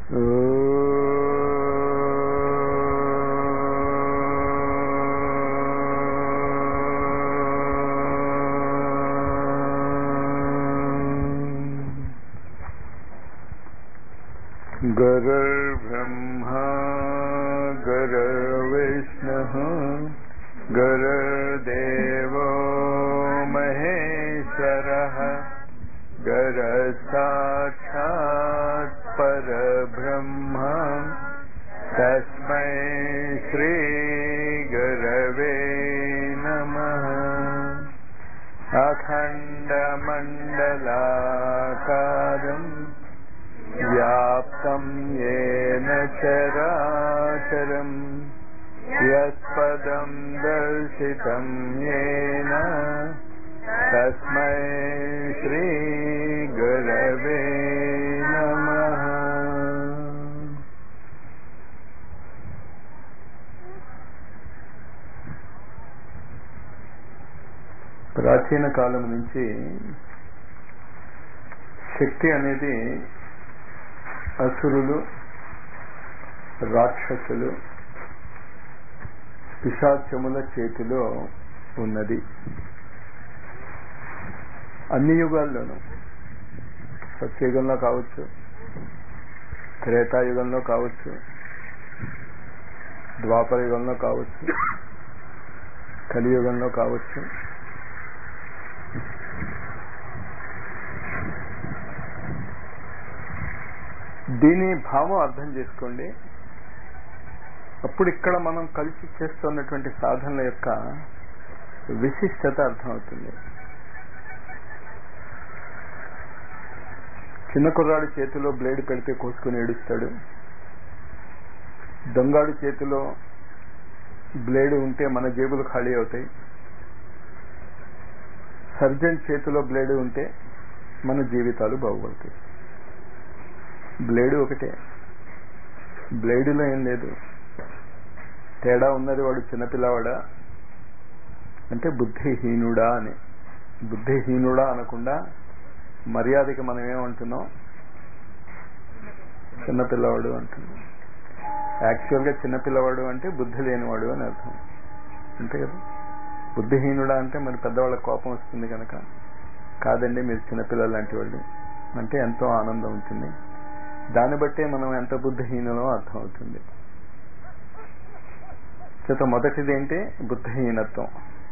गुरुर्ब्रह्मा गुरुर्विष्णुः गुरुर्देवो महेश्वरः गुरसाक्षात् परब्रह्म तस्मै श्रीगुरवे नमः अखण्डमण्डलाकारम् व्याप्तं येन चराचरम् यत्पदं दर्शितं येन तस्मै श्रीगुरवे नमः ప్రాచీన కాలం నుంచి శక్తి అనేది అసురులు రాక్షసులు పిశాచముల చేతిలో ఉన్నది అన్ని యుగాల్లోనూ సత్యయుగంలో కావచ్చు త్రేతాయుగంలో కావచ్చు ద్వాపర యుగంలో కావచ్చు కలియుగంలో కావచ్చు దీని భావం అర్థం చేసుకోండి అప్పుడు ఇక్కడ మనం కలిసి చేస్తున్నటువంటి సాధనల యొక్క విశిష్టత అర్థమవుతుంది చిన్న కుర్రాడి చేతిలో బ్లేడ్ పెడితే కోసుకుని ఏడుస్తాడు దొంగాడి చేతిలో బ్లేడ్ ఉంటే మన జేబులు ఖాళీ అవుతాయి సర్జన్ చేతిలో బ్లేడ్ ఉంటే మన జీవితాలు బాగుపడతాయి బ్లేడ్ ఒకటే బ్లేడులో ఏం లేదు తేడా ఉన్నది వాడు చిన్నపిల్లవాడా అంటే బుద్ధిహీనుడా అని బుద్ధిహీనుడా అనకుండా మర్యాదకి మనం ఏమంటున్నాం చిన్నపిల్లవాడు అంటున్నాం యాక్చువల్గా చిన్నపిల్లవాడు అంటే బుద్ధి లేనివాడు అని అర్థం అంతే కదా బుద్ధిహీనుడా అంటే మరి పెద్దవాళ్ళ కోపం వస్తుంది కనుక కాదండి మీరు చిన్నపిల్లలు లాంటి వాళ్ళు అంటే ఎంతో ఆనందం ఉంటుంది దాన్ని బట్టే మనం ఎంత బుద్ధిహీనలో అర్థమవుతుంది చేత మొదటిది ఏంటి బుద్ధిహీనత్వం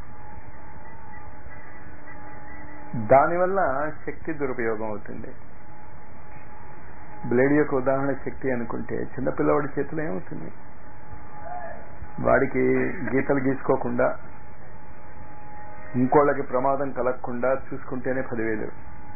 దానివల్ల శక్తి దురుపయోగం అవుతుంది బ్లేడ్ యొక్క ఉదాహరణ శక్తి అనుకుంటే చిన్నపిల్లవాడి చేతిలో ఏమవుతుంది వాడికి గీతలు గీసుకోకుండా ఇంకోళ్ళకి ప్రమాదం కలగకుండా చూసుకుంటేనే పదివేలు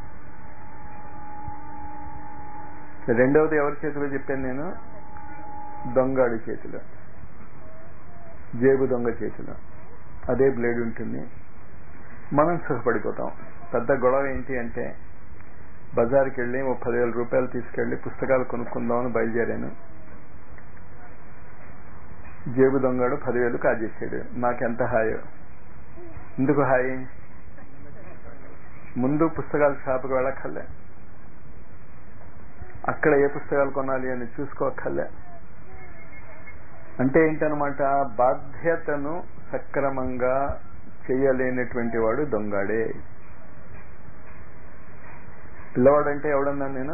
రెండవది ఎవరి చేతిలో చెప్పాను నేను దొంగాడి చేతిలో జేబు దొంగ చేతిలో అదే బ్లేడ్ ఉంటుంది మనం సుఖపడిపోతాం పెద్ద గొడవ ఏంటి అంటే బజార్కి వెళ్ళి ఓ పదివేల రూపాయలు తీసుకెళ్లి పుస్తకాలు కొనుక్కుందామని బయలుదేరాను జేబు దొంగడు పదివేలు కాజేసాడు నాకెంత హాయో ఎందుకు హాయి ముందు పుస్తకాల షాపుకి వెళ్ళక్కర్లే అక్కడ ఏ పుస్తకాలు కొనాలి అని చూసుకోక్కర్లే అంటే ఏంటనమాట బాధ్యతను సక్రమంగా చేయలేనటువంటి వాడు దొంగాడే పిల్లవాడంటే ఎవడన్నాను నేను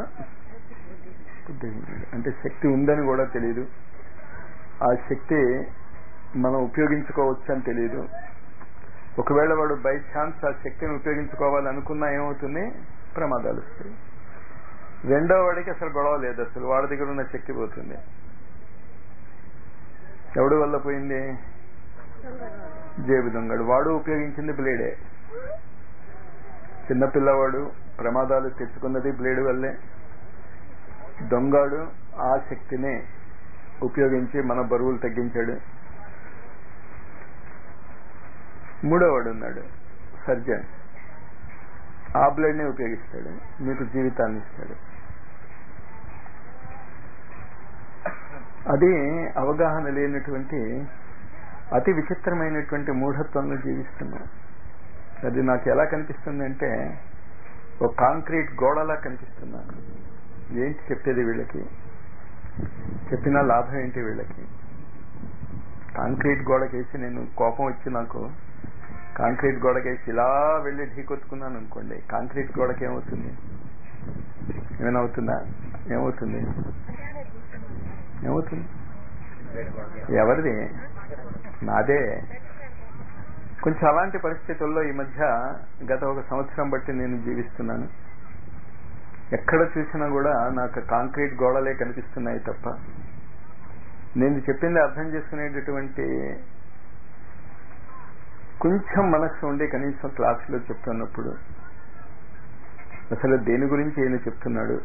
అంటే శక్తి ఉందని కూడా తెలియదు ఆ శక్తి మనం ఉపయోగించుకోవచ్చు అని తెలియదు ఒకవేళ వాడు బై ఛాన్స్ ఆ శక్తిని ఉపయోగించుకోవాలనుకున్నా ఏమవుతుంది ప్రమాదాలు వస్తాయి రెండో వాడికి అసలు గొడవ లేదు అసలు వాడి దగ్గర ఉన్న శక్తి పోతుంది ఎవడి వల్ల పోయింది జేబు దొంగడు వాడు ఉపయోగించింది బ్లేడే చిన్నపిల్లవాడు ప్రమాదాలు తెచ్చుకున్నది బ్లేడ్ వల్లే దొంగాడు ఆ శక్తినే ఉపయోగించి మన బరువులు తగ్గించాడు మూడోవాడు ఉన్నాడు సర్జన్ ఆ బ్లేడ్ని ఉపయోగిస్తాడు మీకు జీవితాన్ని ఇస్తాడు అది అవగాహన లేనటువంటి అతి విచిత్రమైనటువంటి మూఢత్వంలో జీవిస్తున్నాం అది నాకు ఎలా కనిపిస్తుంది అంటే ఒక కాంక్రీట్ గోడలా కనిపిస్తున్నాను ఏంటి చెప్పేది వీళ్ళకి చెప్పిన లాభం ఏంటి వీళ్ళకి కాంక్రీట్ గోడకేసి నేను కోపం వచ్చి నాకు కాంక్రీట్ గోడకేసి ఇలా వెళ్ళి ఢీకొట్టుకున్నాను అనుకోండి కాంక్రీట్ గోడకి ఏమవుతుంది ఏమైనా అవుతుందా ఏమవుతుంది ఏమవుతుంది ఎవరిది నాదే కొంచెం అలాంటి పరిస్థితుల్లో ఈ మధ్య గత ఒక సంవత్సరం బట్టి నేను జీవిస్తున్నాను ఎక్కడ చూసినా కూడా నాకు కాంక్రీట్ గోడలే కనిపిస్తున్నాయి తప్ప నేను చెప్పింది అర్థం చేసుకునేటటువంటి కొంచెం మనస్సు ఉండి కనీసం క్లాసులో చెప్తున్నప్పుడు అసలు దేని గురించి ఈయన చెప్తున్నాడు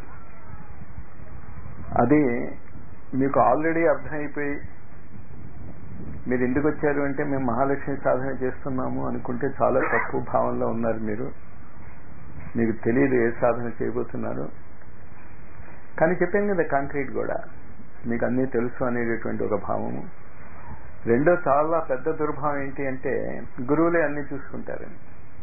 అది మీకు ఆల్రెడీ అర్థమైపోయి మీరు ఎందుకు వచ్చారు అంటే మేము మహాలక్ష్మి సాధన చేస్తున్నాము అనుకుంటే చాలా తక్కువ భావంలో ఉన్నారు మీరు మీకు తెలియదు ఏ సాధన చేయబోతున్నారు కానీ చెప్పాను కదా కాంక్రీట్ కూడా మీకు అన్నీ తెలుసు అనేటటువంటి ఒక భావము రెండో చాలా పెద్ద దుర్భావం ఏంటి అంటే గురువులే అన్ని చూసుకుంటారని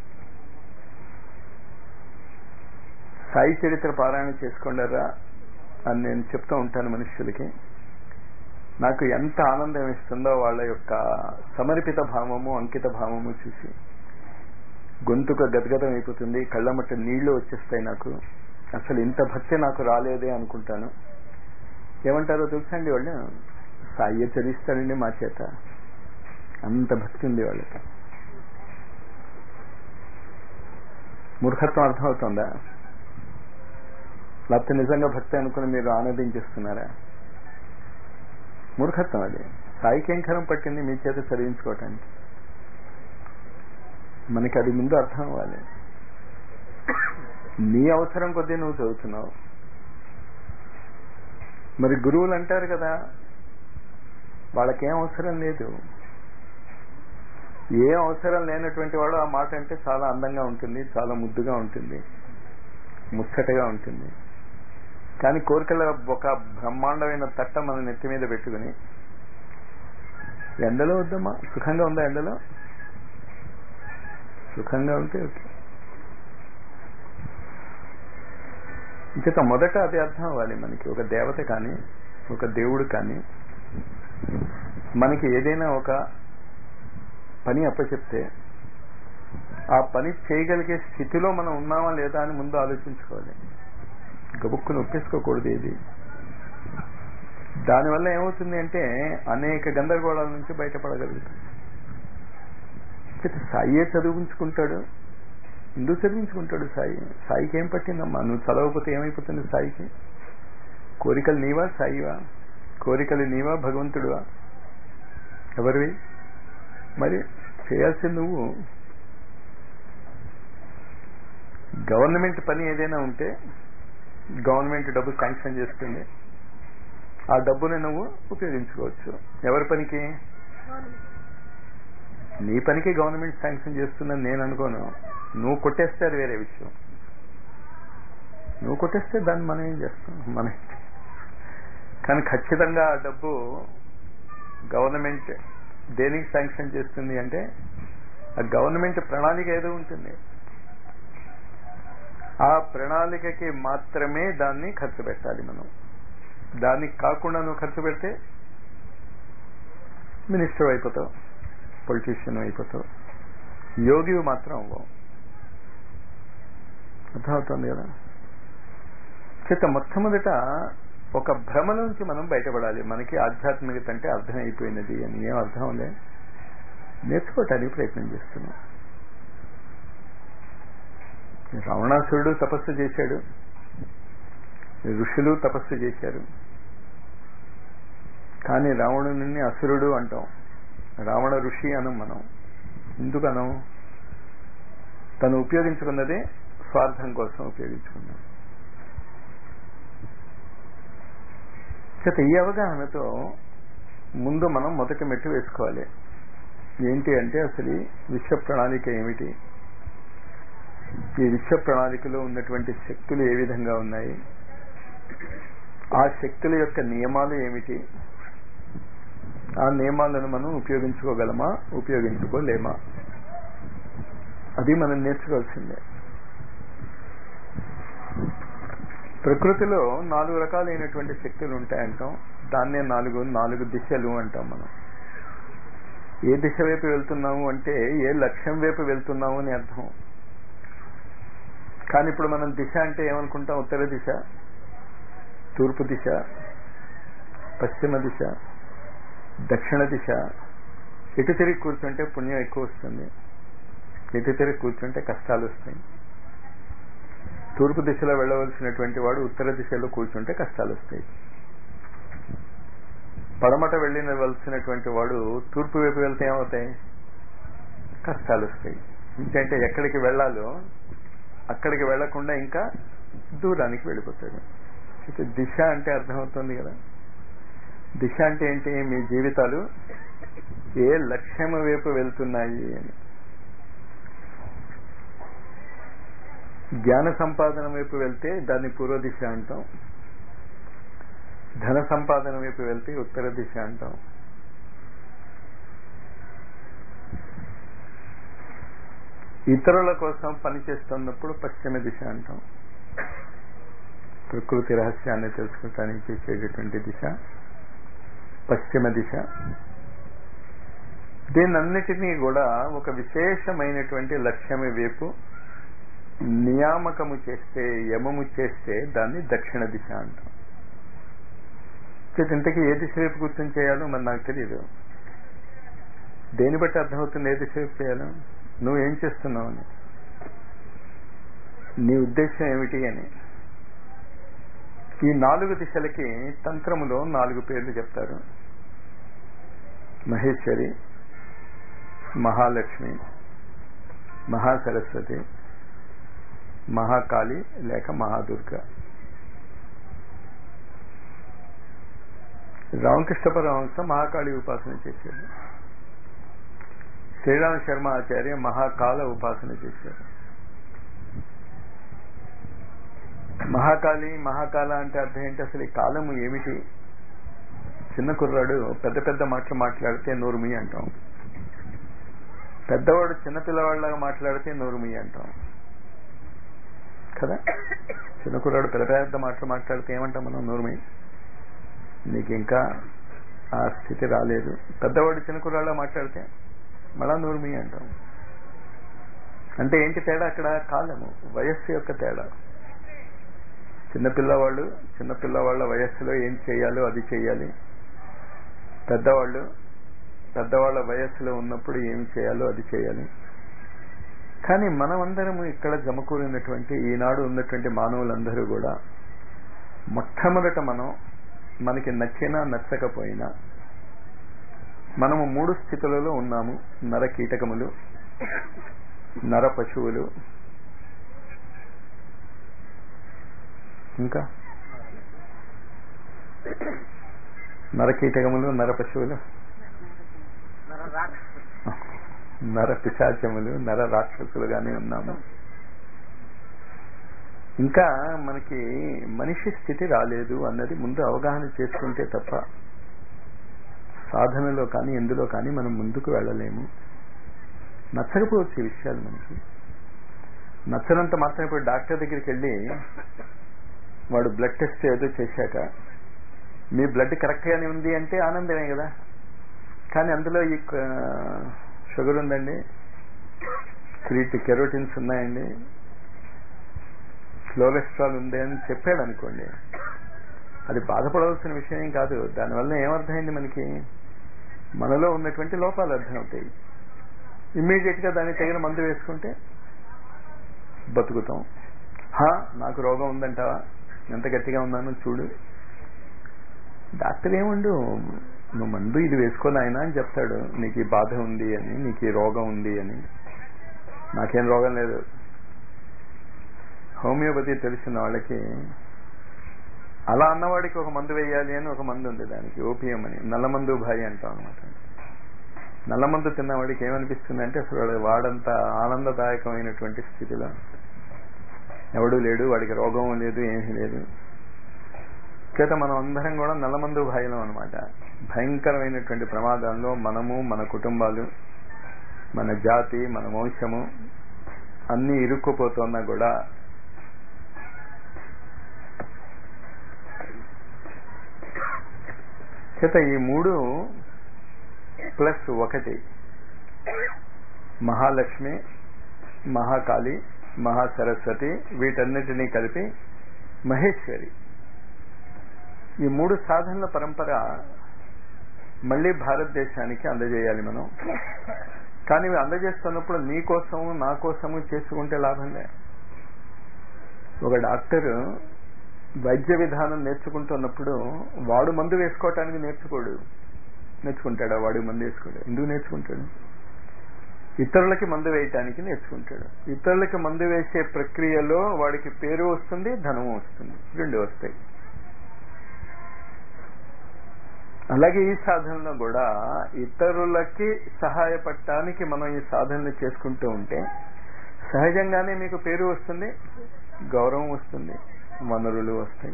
సాయి చరిత్ర పారాయణ చేసుకుంటారా అని నేను చెప్తూ ఉంటాను మనుషులకి నాకు ఎంత ఆనందం ఇస్తుందో వాళ్ళ యొక్క సమర్పిత భావము అంకిత భావము చూసి గొంతుక గదగదం అయిపోతుంది కళ్ళమట్ట నీళ్లు వచ్చేస్తాయి నాకు అసలు ఇంత భక్తి నాకు రాలేదే అనుకుంటాను ఏమంటారో తెలుసండి వాళ్ళు సాయ్య చదిస్తారండి మా చేత అంత భక్తి ఉంది వాళ్ళకి మూర్ఖత్వం అర్థమవుతుందా లేకపోతే నిజంగా భక్తి అనుకుని మీరు ఆనందించేస్తున్నారా మూర్ఖత్వం అది సాయికి ఏం కరం పట్టింది మీ చేత చదివించుకోవటానికి మనకి అది ముందు అర్థం అవ్వాలి నీ అవసరం కొద్దీ నువ్వు చదువుతున్నావు మరి గురువులు అంటారు కదా వాళ్ళకేం అవసరం లేదు ఏ అవసరం లేనటువంటి వాడు ఆ మాట అంటే చాలా అందంగా ఉంటుంది చాలా ముద్దుగా ఉంటుంది ముచ్చటగా ఉంటుంది కానీ కోరికల ఒక బ్రహ్మాండమైన తట్ట మన నెత్తి మీద పెట్టుకుని ఎండలో వద్దమ్మా సుఖంగా ఉందా ఎండలో సుఖంగా ఉంటే ఓకే ఇంచేత మొదట అది అర్థం అవ్వాలి మనకి ఒక దేవత కానీ ఒక దేవుడు కానీ మనకి ఏదైనా ఒక పని అప్పచెప్తే ఆ పని చేయగలిగే స్థితిలో మనం ఉన్నామా లేదా అని ముందు ఆలోచించుకోవాలి గబుక్కును ఒప్పేసుకోకూడదు ఇది దానివల్ల ఏమవుతుంది అంటే అనేక గందరగోళాల నుంచి బయటపడగలుగుతాం సాయే చదివించుకుంటాడు ఎందుకు చదివించుకుంటాడు సాయి సాయికి ఏం పట్టిందమ్మా నువ్వు చదవకపోతే ఏమైపోతుంది సాయికి కోరికలు నీవా సాయివా కోరికలు నీవా భగవంతుడువా ఎవరివి మరి చేయాల్సింది నువ్వు గవర్నమెంట్ పని ఏదైనా ఉంటే గవర్నమెంట్ డబ్బు శాంక్షన్ చేస్తుంది ఆ డబ్బుని నువ్వు ఉపయోగించుకోవచ్చు ఎవరి పనికి నీ పనికి గవర్నమెంట్ శాంక్షన్ చేస్తుందని నేను అనుకోను నువ్వు కొట్టేస్తే అది వేరే విషయం నువ్వు కొట్టేస్తే దాన్ని మనం ఏం చేస్తాం మనం కానీ ఖచ్చితంగా ఆ డబ్బు గవర్నమెంట్ దేనికి శాంక్షన్ చేస్తుంది అంటే ఆ గవర్నమెంట్ ప్రణాళిక ఏదో ఉంటుంది ఆ ప్రణాళికకి మాత్రమే దాన్ని ఖర్చు పెట్టాలి మనం దానికి కాకుండా నువ్వు ఖర్చు పెడితే మినిస్టర్ అయిపోతావు పొలిటీషియన్ అయిపోతావు యోగివి మాత్రం అవ్వవు అర్థమవుతుంది కదా చేత మొట్టమొదట ఒక భ్రమ నుంచి మనం బయటపడాలి మనకి ఆధ్యాత్మికత అంటే అర్థమైపోయినది అని ఏం అర్థం లే నేర్చుకోవటానికి ప్రయత్నం చేస్తున్నాం రావణాసురుడు తపస్సు చేశాడు ఋషులు తపస్సు చేశారు కానీ రావణుని అసురుడు అంటాం రావణ ఋషి అనం మనం ఎందుకనం తను ఉపయోగించుకున్నదే స్వార్థం కోసం ఉపయోగించుకున్నాం చేత ఈ అవగాహనతో ముందు మనం మొదటి మెట్టు వేసుకోవాలి ఏంటి అంటే అసలు విశ్వ ప్రణాళిక ఏమిటి ఈ విశ్వ ప్రణాళికలో ఉన్నటువంటి శక్తులు ఏ విధంగా ఉన్నాయి ఆ శక్తుల యొక్క నియమాలు ఏమిటి ఆ నియమాలను మనం ఉపయోగించుకోగలమా ఉపయోగించుకోలేమా అది మనం నేర్చుకోవాల్సిందే ప్రకృతిలో నాలుగు రకాలైనటువంటి శక్తులు ఉంటాయంటాం దాన్నే నాలుగు నాలుగు దిశలు అంటాం మనం ఏ దిశ వైపు వెళ్తున్నాము అంటే ఏ లక్ష్యం వైపు వెళ్తున్నాము అని అర్థం కానీ ఇప్పుడు మనం దిశ అంటే ఏమనుకుంటాం ఉత్తర దిశ తూర్పు దిశ పశ్చిమ దిశ దక్షిణ దిశ ఎటు తిరిగి కూర్చుంటే పుణ్యం ఎక్కువ వస్తుంది ఎటు తిరిగి కూర్చుంటే కష్టాలు వస్తాయి తూర్పు దిశలో వెళ్ళవలసినటువంటి వాడు ఉత్తర దిశలో కూర్చుంటే కష్టాలు వస్తాయి పడమట వెళ్ళినవలసినటువంటి వాడు తూర్పు వైపు వెళ్తే ఏమవుతాయి కష్టాలు వస్తాయి ఇంకంటే ఎక్కడికి వెళ్ళాలో అక్కడికి వెళ్లకుండా ఇంకా దూరానికి వెళ్ళిపోతాడు అయితే దిశ అంటే అర్థమవుతుంది కదా దిశ అంటే ఏంటి మీ జీవితాలు ఏ లక్ష్యం వైపు వెళ్తున్నాయి అని జ్ఞాన సంపాదన వైపు వెళ్తే దాన్ని పూర్వ దిశ అంటాం ధన సంపాదన వైపు వెళ్తే ఉత్తర దిశ అంటాం ఇతరుల కోసం పనిచేస్తున్నప్పుడు పశ్చిమ దిశ అంటాం ప్రకృతి రహస్యాన్ని తెలుసుకోవటానికి చేసేటటువంటి దిశ పశ్చిమ దిశ దీనన్నిటినీ కూడా ఒక విశేషమైనటువంటి లక్ష్యం వైపు నియామకము చేస్తే యమము చేస్తే దాన్ని దక్షిణ దిశ అంటాం ఇంతకీ ఏ దిశ వైపు గుర్తుని చేయాలో మరి నాకు తెలియదు దేని బట్టి అర్థమవుతుంది ఏ దిశ వైపు చేయాలో నువ్వు ఏం చేస్తున్నావు అని నీ ఉద్దేశం ఏమిటి అని ఈ నాలుగు దిశలకి తంత్రములో నాలుగు పేర్లు చెప్తారు మహేశ్వరి మహాలక్ష్మి మహాసరస్వతి మహాకాళి లేక మహాదుర్గ రామకృష్ణ పరమహంస మహాకాళి ఉపాసన చేశాడు శ్రీరామ శర్మ ఆచార్య మహాకాల ఉపాసన చేశారు మహాకాళి మహాకాల అంటే అర్థం ఏంటి అసలు ఈ కాలము ఏమిటి చిన్న కుర్రాడు పెద్ద పెద్ద మాటలు మాట్లాడితే నోరుమి అంటాం పెద్దవాడు చిన్న పిల్లవాడిలాగా మాట్లాడితే నోరుమి అంటాం కదా చిన్న కుర్రాడు పెద్ద పెద్ద మాటలు మాట్లాడితే ఏమంటాం మనం నోరుమి నీకు ఇంకా ఆ స్థితి రాలేదు పెద్దవాడు చిన్న కుర్రాళ్ళ మాట్లాడితే మళ్ళా నోరుమి అంటాం అంటే ఏంటి తేడా అక్కడ కాలము వయస్సు యొక్క తేడా చిన్నపిల్లవాళ్ళు చిన్నపిల్లవాళ్ళ వయస్సులో ఏం చేయాలో అది చేయాలి పెద్దవాళ్ళు పెద్దవాళ్ళ వయస్సులో ఉన్నప్పుడు ఏం చేయాలో అది చేయాలి కానీ మనమందరము ఇక్కడ జమకూరినటువంటి ఈనాడు ఉన్నటువంటి మానవులందరూ కూడా మొట్టమొదట మనం మనకి నచ్చినా నచ్చకపోయినా మనము మూడు స్థితులలో ఉన్నాము నర కీటకములు నర పశువులు ఇంకా నర కీటకములు నర పశువులు నర పిశాచములు నర రాక్షసులుగానే ఉన్నాము ఇంకా మనకి మనిషి స్థితి రాలేదు అన్నది ముందు అవగాహన చేసుకుంటే తప్ప సాధనలో కానీ ఎందులో కానీ మనం ముందుకు వెళ్ళలేము నచ్చకపోవచ్చు ఈ విషయాలు మనకి నచ్చనంత మాత్రం ఇప్పుడు డాక్టర్ దగ్గరికి వెళ్ళి వాడు బ్లడ్ టెస్ట్ ఏదో చేశాక మీ బ్లడ్ కరెక్ట్గానే ఉంది అంటే ఆనందమే కదా కానీ అందులో ఈ షుగర్ ఉందండి త్రీ కెరోటిన్స్ ఉన్నాయండి ఫ్లోరెస్ట్రాల్ ఉంది అని చెప్పాడు అనుకోండి అది బాధపడవలసిన విషయం ఏం కాదు దానివల్ల ఏమర్థమైంది మనకి మనలో ఉన్నటువంటి లోపాలు అర్థమవుతాయి ఇమ్మీడియట్ గా దాన్ని తగిన మందు వేసుకుంటే బతుకుతాం హా నాకు రోగం ఉందంటావా ఎంత గట్టిగా ఉన్నానో చూడు డాక్టర్ ఏముండు నువ్వు మందు ఇది వేసుకోని ఆయన అని చెప్తాడు నీకు ఈ బాధ ఉంది అని నీకు ఈ రోగం ఉంది అని నాకేం రోగం లేదు హోమియోపతి తెలిసిన వాళ్ళకి అలా అన్నవాడికి ఒక మందు వేయాలి అని ఒక మందు ఉంది దానికి ఓపియం అని నల్లమందు భాయి అంటాం అనమాట నల్లమందు తిన్నవాడికి ఏమనిపిస్తుంది అంటే అసలు వాడు వాడంత ఆనందదాయకమైనటువంటి స్థితిలో ఎవడూ లేడు వాడికి రోగం లేదు ఏమీ లేదు చేత మనం అందరం కూడా నల్లమందు భాయిలం అనమాట భయంకరమైనటువంటి ప్రమాదాల్లో మనము మన కుటుంబాలు మన జాతి మన వంశము అన్ని ఇరుక్కుపోతున్నా కూడా చేత ఈ మూడు ప్లస్ ఒకటి మహాలక్ష్మి మహాకాళి మహాసరస్వతి వీటన్నిటినీ కలిపి మహేశ్వరి ఈ మూడు సాధనల పరంపర మళ్ళీ భారతదేశానికి అందజేయాలి మనం కానీ ఇవి అందజేస్తున్నప్పుడు నీ కోసము నా కోసము చేసుకుంటే లాభం లే ఒక డాక్టర్ వైద్య విధానం నేర్చుకుంటున్నప్పుడు వాడు మందు వేసుకోవటానికి నేర్చుకోడు నేర్చుకుంటాడా వాడు మందు వేసుకోడు ఎందుకు నేర్చుకుంటాడు ఇతరులకి మందు వేయటానికి నేర్చుకుంటాడు ఇతరులకి మందు వేసే ప్రక్రియలో వాడికి పేరు వస్తుంది ధనము వస్తుంది రెండు వస్తాయి అలాగే ఈ సాధనలో కూడా ఇతరులకి సహాయపడటానికి మనం ఈ సాధనలు చేసుకుంటూ ఉంటే సహజంగానే మీకు పేరు వస్తుంది గౌరవం వస్తుంది వనరులు వస్తాయి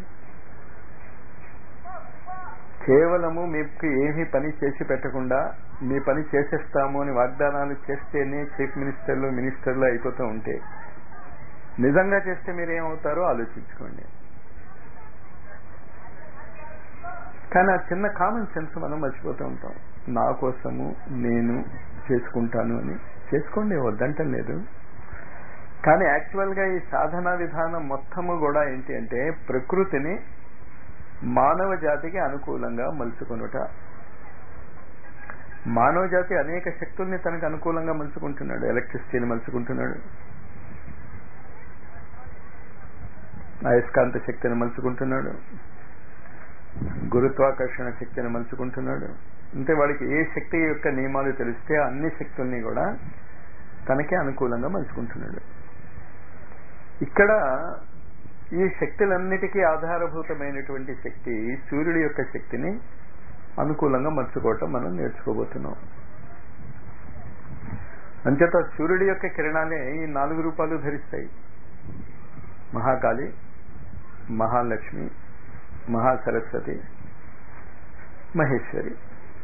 కేవలము మీకు ఏమీ పని చేసి పెట్టకుండా మీ పని చేసేస్తాము అని వాగ్దానాలు చేస్తేనే చీఫ్ మినిస్టర్లు మినిస్టర్లు అయిపోతూ ఉంటే నిజంగా చేస్తే మీరు ఏమవుతారో ఆలోచించుకోండి కానీ ఆ చిన్న కామన్ సెన్స్ మనం మర్చిపోతూ ఉంటాం నా కోసము నేను చేసుకుంటాను అని చేసుకోండి వద్దంటం లేదు కానీ యాక్చువల్గా ఈ సాధనా విధానం మొత్తము కూడా ఏంటి అంటే ప్రకృతిని మానవ జాతికి అనుకూలంగా మలుచుకొనుట మానవ జాతి అనేక శక్తుల్ని తనకు అనుకూలంగా మలుచుకుంటున్నాడు ఎలక్ట్రిసిటీని మలుచుకుంటున్నాడు అయస్కాంత శక్తిని మలుచుకుంటున్నాడు గురుత్వాకర్షణ శక్తిని మలుచుకుంటున్నాడు అంటే వాడికి ఏ శక్తి యొక్క నియమాలు తెలిస్తే అన్ని శక్తుల్ని కూడా తనకే అనుకూలంగా మలుచుకుంటున్నాడు ఇక్కడ ఈ శక్తులన్నిటికీ ఆధారభూతమైనటువంటి శక్తి సూర్యుడి యొక్క శక్తిని అనుకూలంగా మర్చుకోవటం మనం నేర్చుకోబోతున్నాం అంచేత సూర్యుడి యొక్క కిరణాలే ఈ నాలుగు రూపాలు ధరిస్తాయి మహాకాళి మహాలక్ష్మి మహాసరస్వతి మహేశ్వరి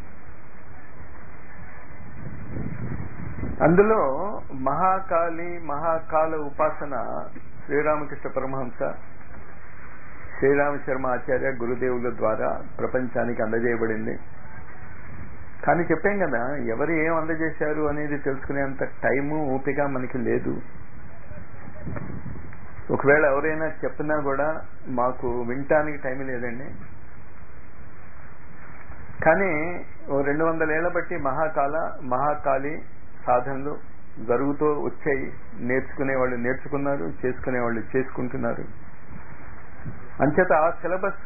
అందులో మహాకాళి మహాకాల ఉపాసన శ్రీరామకృష్ణ పరమహంస శ్రీరామ శర్మ ఆచార్య గురుదేవుల ద్వారా ప్రపంచానికి అందజేయబడింది కానీ చెప్పాం కదా ఎవరు ఏం అందజేశారు అనేది తెలుసుకునేంత టైము ఓపిక మనకి లేదు ఒకవేళ ఎవరైనా చెప్పినా కూడా మాకు వినటానికి టైం లేదండి కానీ ఓ రెండు వందల ఏళ్ల బట్టి మహాకాల మహాకాళి సాధనలు జరుగుతూ వచ్చాయి నేర్చుకునే వాళ్ళు నేర్చుకున్నారు చేసుకునే వాళ్ళు చేసుకుంటున్నారు అంచేత ఆ సిలబస్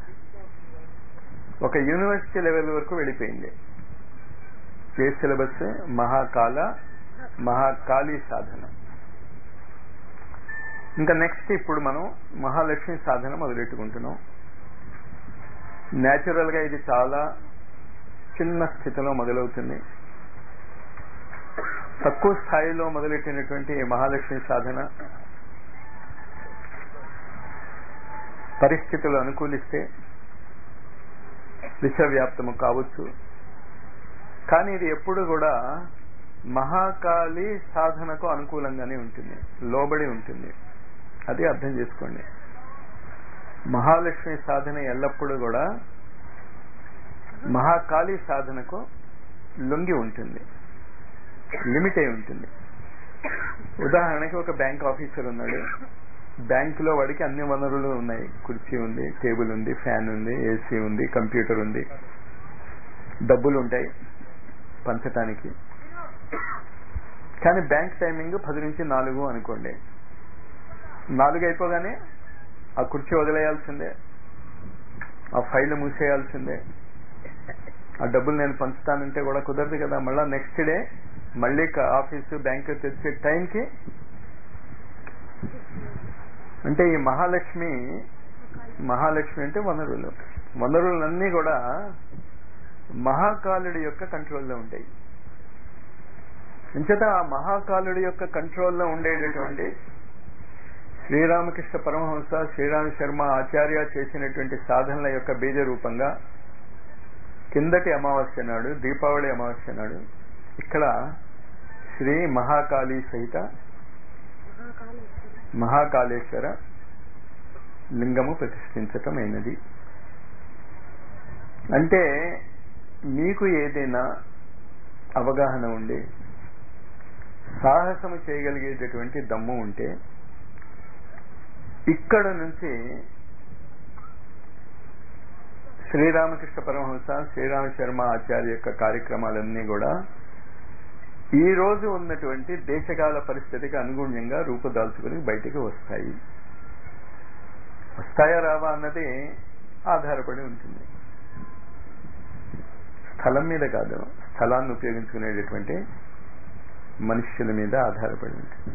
ఒక యూనివర్సిటీ లెవెల్ వరకు వెళ్ళిపోయింది ఏ సిలబస్ మహాకాల మహాకాళి సాధన ఇంకా నెక్స్ట్ ఇప్పుడు మనం మహాలక్ష్మి సాధన మొదలెట్టుకుంటున్నాం న్యాచురల్ గా ఇది చాలా చిన్న స్థితిలో మొదలవుతుంది తక్కువ స్థాయిలో మొదలెట్టినటువంటి మహాలక్ష్మి సాధన పరిస్థితులు అనుకూలిస్తే విశ్వవ్యాప్తము కావచ్చు కానీ ఇది ఎప్పుడు కూడా మహాకాళి సాధనకు అనుకూలంగానే ఉంటుంది లోబడి ఉంటుంది అది అర్థం చేసుకోండి మహాలక్ష్మి సాధన ఎల్లప్పుడూ కూడా మహాకాళి సాధనకు లొంగి ఉంటుంది లిమిట్ అయి ఉంటుంది ఉదాహరణకి ఒక బ్యాంక్ ఆఫీసర్ ఉన్నాడు బ్యాంకులో వాడికి అన్ని వనరులు ఉన్నాయి కుర్చీ ఉంది టేబుల్ ఉంది ఫ్యాన్ ఉంది ఏసీ ఉంది కంప్యూటర్ ఉంది డబ్బులు ఉంటాయి పంచటానికి కానీ బ్యాంక్ టైమింగ్ పది నుంచి నాలుగు అనుకోండి నాలుగు అయిపోగానే ఆ కుర్చీ వదిలేయాల్సిందే ఆ ఫైల్ మూసేయాల్సిందే ఆ డబ్బులు నేను పంచుతానంటే కూడా కుదరదు కదా మళ్ళా నెక్స్ట్ డే మళ్ళీ ఆఫీసు బ్యాంకు తెచ్చే టైంకి అంటే ఈ మహాలక్ష్మి మహాలక్ష్మి అంటే వనరులు వనరులన్నీ కూడా మహాకాలుడి యొక్క కంట్రోల్లో ఉంటాయి అంచేత ఆ మహాకాలుడి యొక్క కంట్రోల్లో ఉండేటటువంటి శ్రీరామకృష్ణ పరమహంస శ్రీరామ శర్మ ఆచార్య చేసినటువంటి సాధనల యొక్క బీజ రూపంగా కిందటి అమావాస్య నాడు దీపావళి అమావాస్య నాడు ఇక్కడ శ్రీ మహాకాళి సహిత మహాకాళేశ్వర లింగము ప్రతిష్ఠించటమైనది అంటే మీకు ఏదైనా అవగాహన ఉండి సాహసము చేయగలిగేటటువంటి దమ్ము ఉంటే ఇక్కడ నుంచి శ్రీరామకృష్ణ పరమహంస శ్రీరామ శర్మ ఆచార్య యొక్క కార్యక్రమాలన్నీ కూడా ఈ రోజు ఉన్నటువంటి దేశకాల పరిస్థితికి అనుగుణ్యంగా రూపుదాల్చుకుని బయటికి వస్తాయి వస్తాయా రావా అన్నది ఆధారపడి ఉంటుంది స్థలం మీద కాదు స్థలాన్ని ఉపయోగించుకునేటటువంటి మనుష్యుల మీద ఆధారపడి ఉంటుంది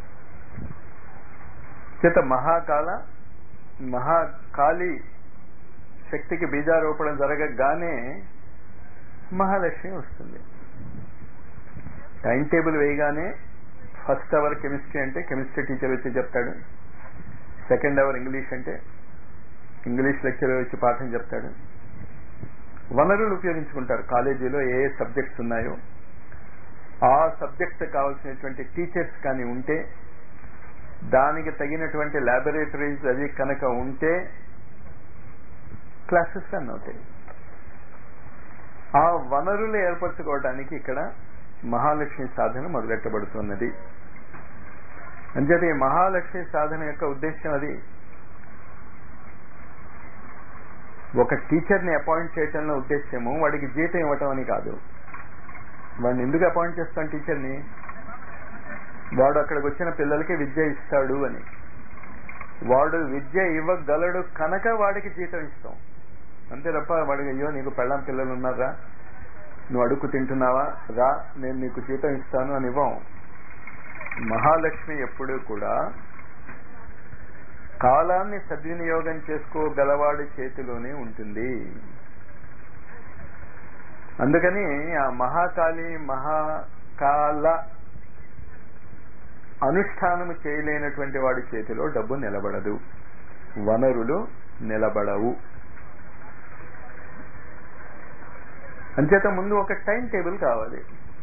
చేత మహాకాల మహాకాళి శక్తికి బీజారోపణ జరగగానే మహాలక్ష్మి వస్తుంది టైం టేబుల్ వేయగానే ఫస్ట్ అవర్ కెమిస్ట్రీ అంటే కెమిస్ట్రీ టీచర్ వచ్చి చెప్తాడు సెకండ్ అవర్ ఇంగ్లీష్ అంటే ఇంగ్లీష్ లెక్చరర్ వచ్చి పాఠం చెప్తాడు వనరులు ఉపయోగించుకుంటారు కాలేజీలో ఏ ఏ సబ్జెక్ట్స్ ఉన్నాయో ఆ సబ్జెక్ట్ కావాల్సినటువంటి టీచర్స్ కానీ ఉంటే దానికి తగినటువంటి ల్యాబొరేటరీస్ అవి కనుక ఉంటే క్లాసెస్ రన్ అవుతాయి ఆ వనరులు ఏర్పరచుకోవడానికి ఇక్కడ మహాలక్ష్మి సాధన మొదలెట్టబడుతున్నది అంచేత ఈ మహాలక్ష్మి సాధన యొక్క ఉద్దేశం అది ఒక టీచర్ని అపాయింట్ చేయటంలో ఉద్దేశ్యము వాడికి జీతం ఇవ్వటం అని కాదు వాడిని ఎందుకు అపాయింట్ చేస్తాం టీచర్ని వాడు అక్కడికి వచ్చిన పిల్లలకి విద్య ఇస్తాడు అని వాడు విద్య ఇవ్వగలడు కనుక వాడికి జీతం ఇస్తాం అంతే తప్ప వాడికి అయ్యో నీకు పెళ్ళాం పిల్లలు ఉన్నారా నువ్వు అడుగు తింటున్నావా రా నేను నీకు జీతం ఇస్తాను అని ఇవ్వం మహాలక్ష్మి ఎప్పుడూ కూడా కాలాన్ని సద్వినియోగం చేసుకోగలవాడి చేతిలోనే ఉంటుంది అందుకని ఆ మహాకాళి మహాకాల అనుష్ఠానము చేయలేనటువంటి వాడి చేతిలో డబ్బు నిలబడదు వనరులు నిలబడవు అంచేత ముందు ఒక టైం టేబుల్ కావాలి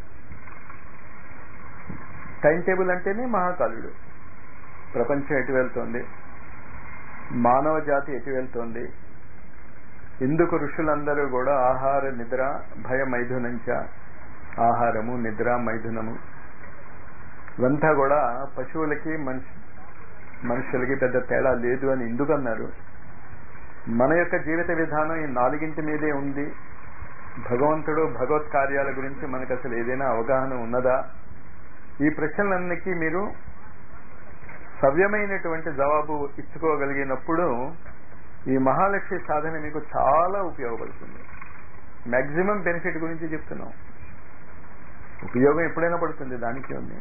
టైం టేబుల్ అంటేనే మహాకాలుడు ప్రపంచం ఎటు వెళ్తోంది మానవ జాతి ఎటు వెళ్తోంది ఎందుకు ఋషులందరూ కూడా ఆహార నిద్ర భయ మైథునంచ ఆహారము నిద్ర మైథునము ఇవంతా కూడా పశువులకి మనిషి మనుషులకి పెద్ద తేడా లేదు అని ఎందుకు అన్నారు మన యొక్క జీవిత విధానం ఈ నాలుగింటి మీదే ఉంది భగవంతుడు భగవత్ కార్యాల గురించి మనకు అసలు ఏదైనా అవగాహన ఉన్నదా ఈ ప్రశ్నలన్నిటికీ మీరు సవ్యమైనటువంటి జవాబు ఇచ్చుకోగలిగినప్పుడు ఈ మహాలక్ష్మి సాధన మీకు చాలా ఉపయోగపడుతుంది మ్యాక్సిమం బెనిఫిట్ గురించి చెప్తున్నాం ఉపయోగం ఎప్పుడైనా పడుతుంది దానికి ఉంది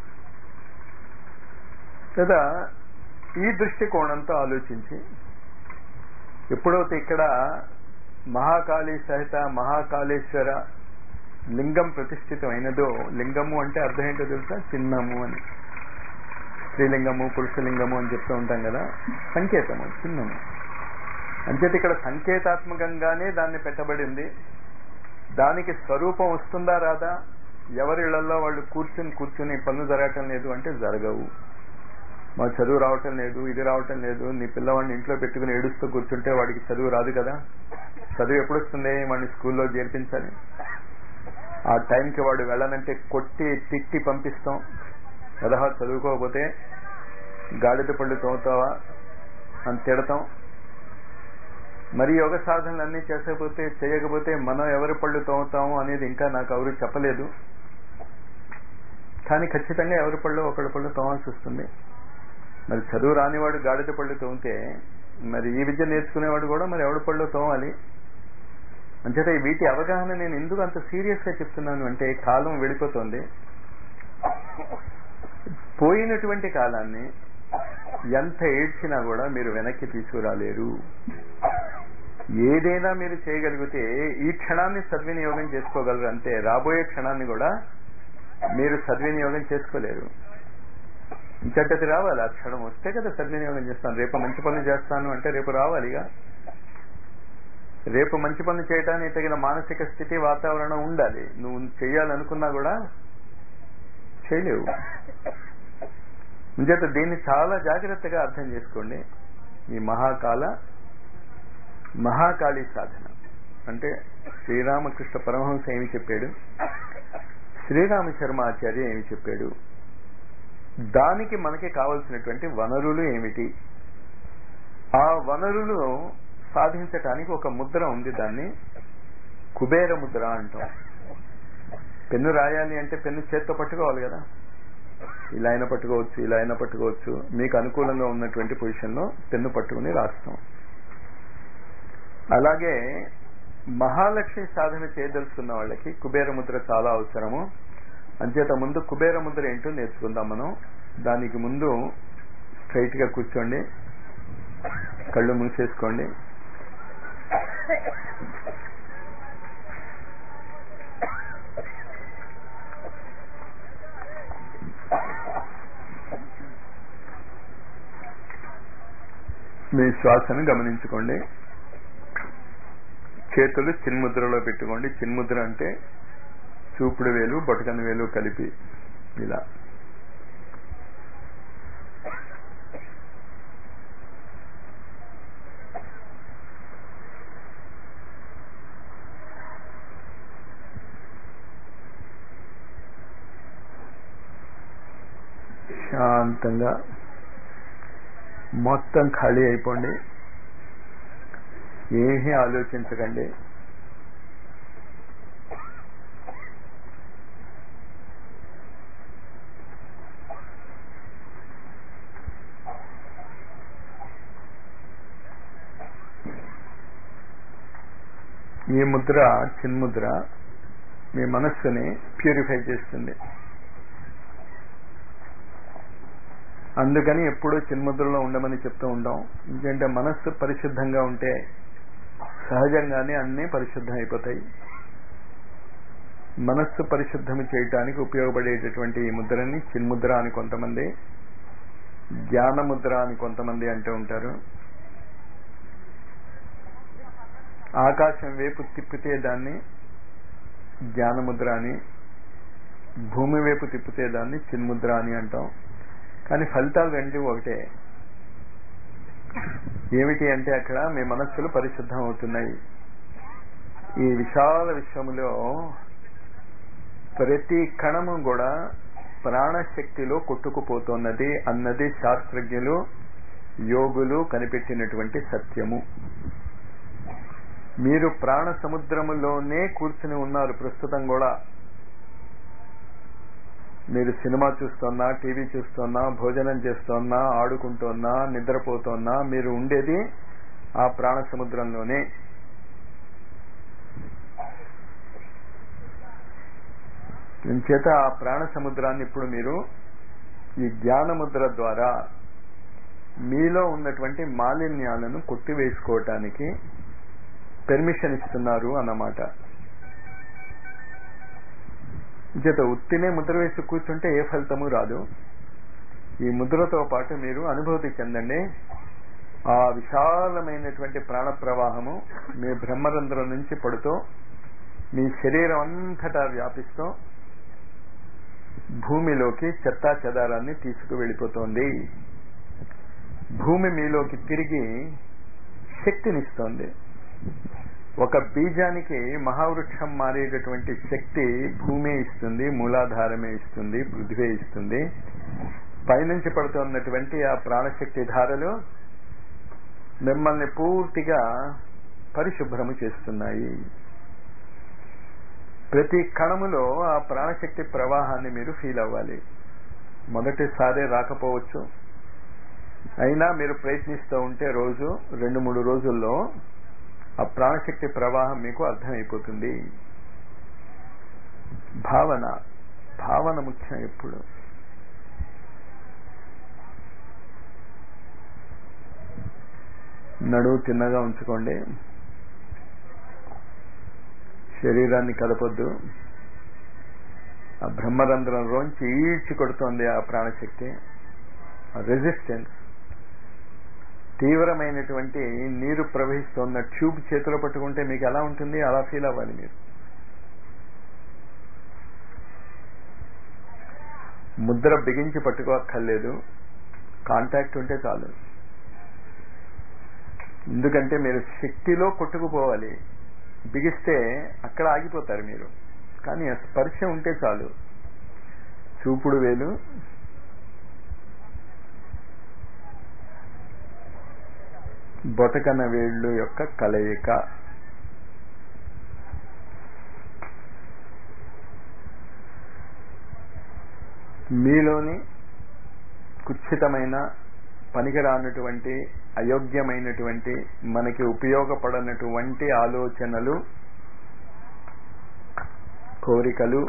కదా ఈ దృష్టికోణంతో ఆలోచించి ఎప్పుడైతే ఇక్కడ మహాకాళి సహిత మహాకాళేశ్వర లింగం ప్రతిష్ఠితమైనదో లింగము అంటే అర్థం ఏంటో తెలుసా చిన్నము అని స్త్రీలింగము పురుషలింగము అని చెప్తూ ఉంటాం కదా సంకేతము చిన్నము అంచేత ఇక్కడ సంకేతాత్మకంగానే దాన్ని పెట్టబడింది దానికి స్వరూపం వస్తుందా రాదా ఎవరిళ్లలో వాళ్ళు కూర్చుని కూర్చుని పనులు జరగటం లేదు అంటే జరగవు మా చదువు రావటం లేదు ఇది రావటం లేదు నీ పిల్లవాడిని ఇంట్లో పెట్టుకుని ఏడుస్తూ కూర్చుంటే వాడికి చదువు రాదు కదా చదువు ఎప్పుడు వస్తుంది వాడిని స్కూల్లో చేర్పించాలి ఆ టైంకి వాడు వెళ్ళనంటే కొట్టి తిట్టి పంపిస్తాం కదా చదువుకోకపోతే గాడిద పళ్ళు తోముతావా అని తిడతాం మరి యోగ సాధనలు అన్నీ చేసకపోతే చేయకపోతే మనం ఎవరి పళ్ళు తోముతాము అనేది ఇంకా నాకు ఎవరు చెప్పలేదు కానీ ఖచ్చితంగా ఎవరి పళ్ళు ఒకళ్ళ పళ్ళు తోమాల్సి వస్తుంది మరి చదువు రానివాడు గాడిద పళ్ళు తోమితే మరి ఈ విద్య నేర్చుకునేవాడు కూడా మరి ఎవడి పళ్ళు తోమాలి అంచేత వీటి అవగాహన నేను ఎందుకు అంత సీరియస్ గా చెప్తున్నాను అంటే కాలం వెళ్ళిపోతుంది పోయినటువంటి కాలాన్ని ఎంత ఏడ్చినా కూడా మీరు వెనక్కి తీసుకురాలేరు ఏదైనా మీరు చేయగలిగితే ఈ క్షణాన్ని సద్వినియోగం చేసుకోగలరు అంతే రాబోయే క్షణాన్ని కూడా మీరు సద్వినియోగం చేసుకోలేరు ఇంచట్టది రావాలి ఆ క్షణం వస్తే కదా సద్వినియోగం చేస్తాను రేపు మంచి పనులు చేస్తాను అంటే రేపు రావాలిగా రేపు మంచి పనులు చేయడానికి తగిన మానసిక స్థితి వాతావరణం ఉండాలి నువ్వు చేయాలనుకున్నా కూడా చేయలేవు ఇంచేత దీన్ని చాలా జాగ్రత్తగా అర్థం చేసుకోండి ఈ మహాకాల మహాకాళి సాధన అంటే శ్రీరామకృష్ణ పరమహంస ఏమి చెప్పాడు శ్రీరామ శర్మ ఆచార్య ఏమి చెప్పాడు దానికి మనకి కావలసినటువంటి వనరులు ఏమిటి ఆ వనరులు సాధించటానికి ఒక ముద్ర ఉంది దాన్ని కుబేర ముద్ర అంటాం పెన్ను రాయాలి అంటే పెన్ను చేత్తో పట్టుకోవాలి కదా ఇలా అయినా పట్టుకోవచ్చు ఇలా అయినా పట్టుకోవచ్చు మీకు అనుకూలంగా ఉన్నటువంటి పొజిషన్లో పెన్ను పట్టుకుని రాస్తాం అలాగే మహాలక్ష్మి సాధన చేయదలుచుకున్న వాళ్ళకి కుబేర ముద్ర చాలా అవసరము అంచేత ముందు కుబేర ముద్ర ఏంటో నేర్చుకుందాం మనం దానికి ముందు స్ట్రైట్ గా కూర్చోండి కళ్ళు మూసేసుకోండి మీ శ్వాసను గమనించుకోండి చేతులు చిన్ముద్రలో పెట్టుకోండి చిన్ముద్ర అంటే చూపుడు వేలు బొటకన వేలు కలిపి ఇలా శాంతంగా మొత్తం ఖాళీ అయిపోండి ఏమీ ఆలోచించకండి ఈ ముద్ర చిన్ముద్ర మీ మనస్సుని ప్యూరిఫై చేస్తుంది అందుకని ఎప్పుడూ చిన్ముద్రలో ఉండమని చెప్తూ ఉంటాం ఎందుకంటే మనస్సు పరిశుద్ధంగా ఉంటే సహజంగానే అన్నీ పరిశుద్ధం అయిపోతాయి మనస్సు పరిశుద్ధం చేయటానికి ఉపయోగపడేటటువంటి ఈ ముద్రని చిన్ముద్ర అని కొంతమంది జ్ఞాన ముద్ర అని కొంతమంది అంటూ ఉంటారు ఆకాశం వైపు తిప్పితే దాన్ని జ్ఞానముద్ర అని భూమి వైపు తిప్పితే దాన్ని చిన్ముద్ర అని అంటాం కానీ ఫలితాలు రెండు ఒకటే ఏమిటి అంటే అక్కడ మీ మనస్సులు పరిశుద్ధం అవుతున్నాయి ఈ విశాల విశ్వములో ప్రతి కణము కూడా ప్రాణశక్తిలో కొట్టుకుపోతున్నది అన్నది శాస్త్రజ్ఞులు యోగులు కనిపెట్టినటువంటి సత్యము మీరు ప్రాణ సముద్రములోనే కూర్చుని ఉన్నారు ప్రస్తుతం కూడా మీరు సినిమా చూస్తున్నా టీవీ చూస్తున్నా భోజనం చేస్తున్నా ఆడుకుంటున్నా నిద్రపోతున్నా మీరు ఉండేది ఆ ప్రాణ సముద్రంలోనే చేత ఆ ప్రాణ సముద్రాన్ని ఇప్పుడు మీరు ఈ జ్ఞానముద్ర ద్వారా మీలో ఉన్నటువంటి మాలిన్యాలను కొట్టివేసుకోవటానికి పెర్మిషన్ ఇస్తున్నారు అన్నమాట చేత ఉత్తినే ముద్ర వేసి కూర్చుంటే ఏ ఫలితము రాదు ఈ ముద్రతో పాటు మీరు అనుభూతి చెందండి ఆ విశాలమైనటువంటి ప్రాణ ప్రవాహము మీ బ్రహ్మరంధ్రం నుంచి పడుతూ మీ శరీరం అంతటా వ్యాపిస్తూ భూమిలోకి చెత్తా చెదారాన్ని తీసుకు వెళ్ళిపోతోంది భూమి మీలోకి తిరిగి శక్తినిస్తోంది ఒక బీజానికి మహావృక్షం మారేటటువంటి శక్తి భూమి ఇస్తుంది మూలాధారమే ఇస్తుంది పృథ్వీ ఇస్తుంది పైనుంచి పడుతున్నటువంటి ఆ ప్రాణశక్తి ధారలు మిమ్మల్ని పూర్తిగా పరిశుభ్రము చేస్తున్నాయి ప్రతి కణములో ఆ ప్రాణశక్తి ప్రవాహాన్ని మీరు ఫీల్ అవ్వాలి మొదటిసారి రాకపోవచ్చు అయినా మీరు ప్రయత్నిస్తూ ఉంటే రోజు రెండు మూడు రోజుల్లో ఆ ప్రాణశక్తి ప్రవాహం మీకు అర్థమైపోతుంది భావన భావన ముఖ్యం ఎప్పుడు నడువు తిన్నగా ఉంచుకోండి శరీరాన్ని కదపొద్దు ఆ బ్రహ్మరంధ్రంలోంచి ఈడ్చి కొడుతోంది ఆ ప్రాణశక్తి రెసిస్టెన్స్ తీవ్రమైనటువంటి నీరు ప్రవహిస్తున్న ట్యూబ్ చేతిలో పట్టుకుంటే మీకు ఎలా ఉంటుంది అలా ఫీల్ అవ్వాలి మీరు ముద్ర బిగించి పట్టుకోక్కర్లేదు కాంటాక్ట్ ఉంటే చాలు ఎందుకంటే మీరు శక్తిలో కొట్టుకుపోవాలి బిగిస్తే అక్కడ ఆగిపోతారు మీరు కానీ ఆ స్పర్శ ఉంటే చాలు చూపుడు వేలు బొటకన వేళ్ళు యొక్క కలయిక మీలోని కుత్సితమైన పనికిరానటువంటి అయోగ్యమైనటువంటి మనకి ఉపయోగపడనటువంటి ఆలోచనలు కోరికలు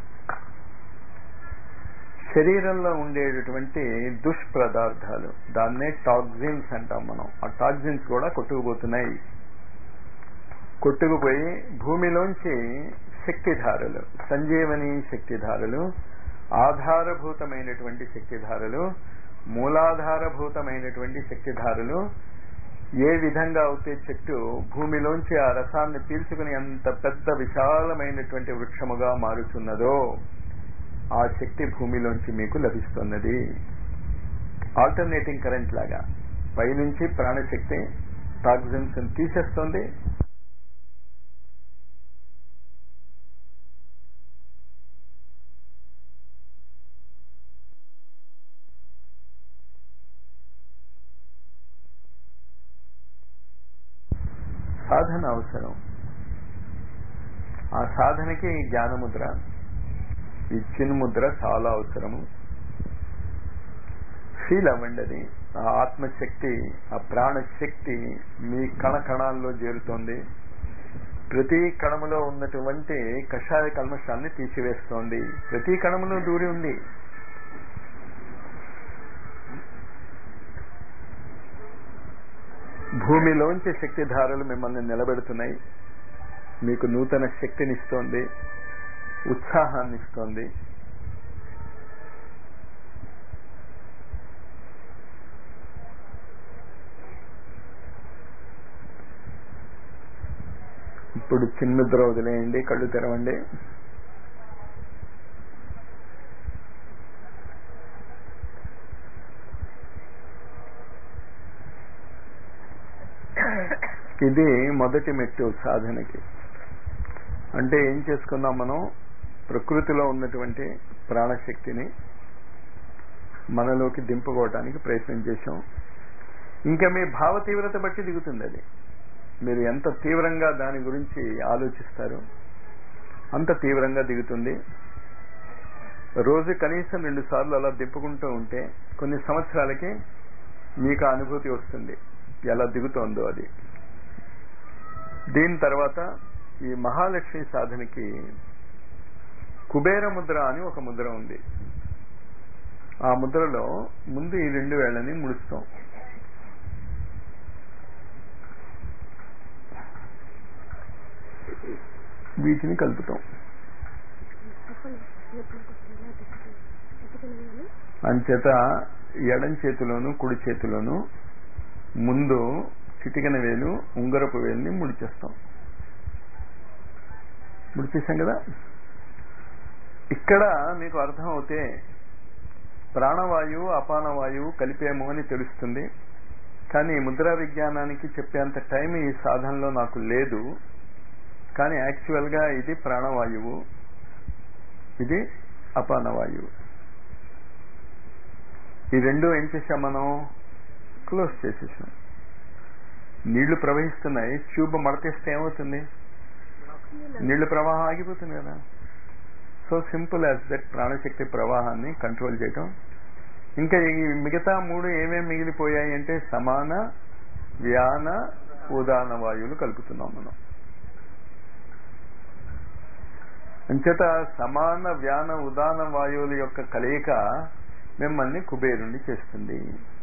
శరీరంలో ఉండేటటువంటి దుష్ప్రదార్థాలు దాన్నే టాక్సిన్స్ అంటాం మనం ఆ టాక్సిన్స్ కూడా కొట్టుకుపోతున్నాయి కొట్టుకుపోయి భూమిలోంచి శక్తిధారలు సంజీవని శక్తిధారలు ఆధారభూతమైనటువంటి శక్తిధారలు మూలాధారభూతమైనటువంటి శక్తిధారలు ఏ విధంగా అయితే చెట్టు భూమిలోంచి ఆ రసాన్ని పీల్చుకుని అంత పెద్ద విశాలమైనటువంటి వృక్షముగా మారుతున్నదో ఆ శక్తి భూమిలోంచి మీకు లభిస్తున్నది ఆల్టర్నేటింగ్ కరెంట్ లాగా పైనుంచి ప్రాణశక్తి టాక్సిన్స్ తీసేస్తుంది సాధన అవసరం ఆ సాధనకి జ్ఞానముద్ర ఈ చిన్ముద్ర చాలా అవసరము ఫీల్ అవ్వండి అది ఆ ఆత్మశక్తి ఆ ప్రాణశక్తి మీ కణ కణాల్లో చేరుతోంది ప్రతి కణములో ఉన్నటువంటి కషాయ కల్మషాన్ని తీసివేస్తోంది ప్రతి కణములో దూరి ఉంది భూమిలోంచి శక్తిధారలు మిమ్మల్ని నిలబెడుతున్నాయి మీకు నూతన శక్తినిస్తోంది ఉత్సాహాన్ని ఇస్తోంది ఇప్పుడు చిన్నిద్ర వదిలేయండి కళ్ళు తెరవండి ఇది మొదటి మెట్టు సాధనకి అంటే ఏం చేసుకున్నాం మనం ప్రకృతిలో ఉన్నటువంటి ప్రాణశక్తిని మనలోకి దింపుకోవటానికి ప్రయత్నం చేశాం ఇంకా మీ భావ తీవ్రత బట్టి దిగుతుంది అది మీరు ఎంత తీవ్రంగా దాని గురించి ఆలోచిస్తారో అంత తీవ్రంగా దిగుతుంది రోజు కనీసం రెండు సార్లు అలా దింపుకుంటూ ఉంటే కొన్ని సంవత్సరాలకి మీకు ఆ అనుభూతి వస్తుంది ఎలా దిగుతోందో అది దీని తర్వాత ఈ మహాలక్ష్మి సాధనకి కుబేర ముద్ర అని ఒక ముద్ర ఉంది ఆ ముద్రలో ముందు ఈ రెండు వేళ్ళని ముడుస్తాం వీటిని కలుపుతాం అంచేత ఎడం చేతిలోను కుడి చేతిలోను ముందు చిటికన వేలు ఉంగరపు వేలుని ముడిచేస్తాం ముడిచేసాం కదా ఇక్కడ మీకు అర్థం అవుతే ప్రాణవాయువు అపానవాయువు కలిపేమో అని తెలుస్తుంది కానీ ముద్రా విజ్ఞానానికి చెప్పేంత టైం ఈ సాధనలో నాకు లేదు కానీ యాక్చువల్ గా ఇది ప్రాణవాయువు ఇది అపానవాయువు ఈ రెండు ఏం చేసాం మనం క్లోజ్ చేసేసాం నీళ్లు ప్రవహిస్తున్నాయి ట్యూబ్ మడతేస్తే ఏమవుతుంది నీళ్లు ప్రవాహం ఆగిపోతుంది కదా సో సింపుల్ యాజ్ దట్ ప్రాణశక్తి ప్రవాహాన్ని కంట్రోల్ చేయటం ఇంకా ఈ మిగతా మూడు ఏమేమి మిగిలిపోయాయి అంటే సమాన వ్యాన ఉదాన వాయువులు కలుపుతున్నాం మనం అంచేత సమాన వ్యాన ఉదాన వాయువుల యొక్క కలయిక మిమ్మల్ని కుబేరుణ్ణి చేస్తుంది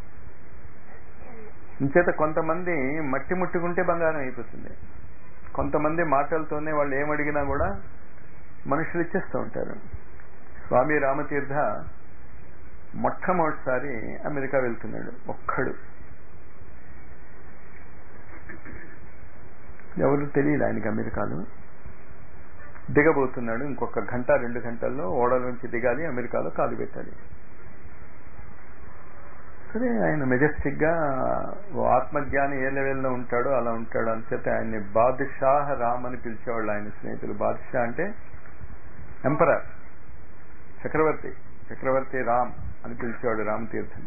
ఇంచేత కొంతమంది మట్టి ముట్టుకుంటే బంగారం అయిపోతుంది కొంతమంది మాటలతోనే వాళ్ళు ఏమడిగినా కూడా మనుషులు ఇచ్చేస్తూ ఉంటారు స్వామి రామతీర్థ మొట్టమొదటిసారి అమెరికా వెళ్తున్నాడు ఒక్కడు ఎవరు తెలియదు ఆయనకి అమెరికాలో దిగబోతున్నాడు ఇంకొక గంట రెండు గంటల్లో ఓడలోంచి దిగాలి అమెరికాలో కాలు పెట్టాలి సరే ఆయన మెజెస్టిక్ గా ఓ ఆత్మజ్ఞాని ఏ లెవెల్లో ఉంటాడో అలా ఉంటాడు అని చెప్పి ఆయన్ని బాద్షాహ్ రామ్ అని పిలిచేవాళ్ళు ఆయన స్నేహితులు బాద్షా అంటే ఎంపరర్ చక్రవర్తి చక్రవర్తి రామ్ అని పిలిచేవాడు రామ్ తీర్థం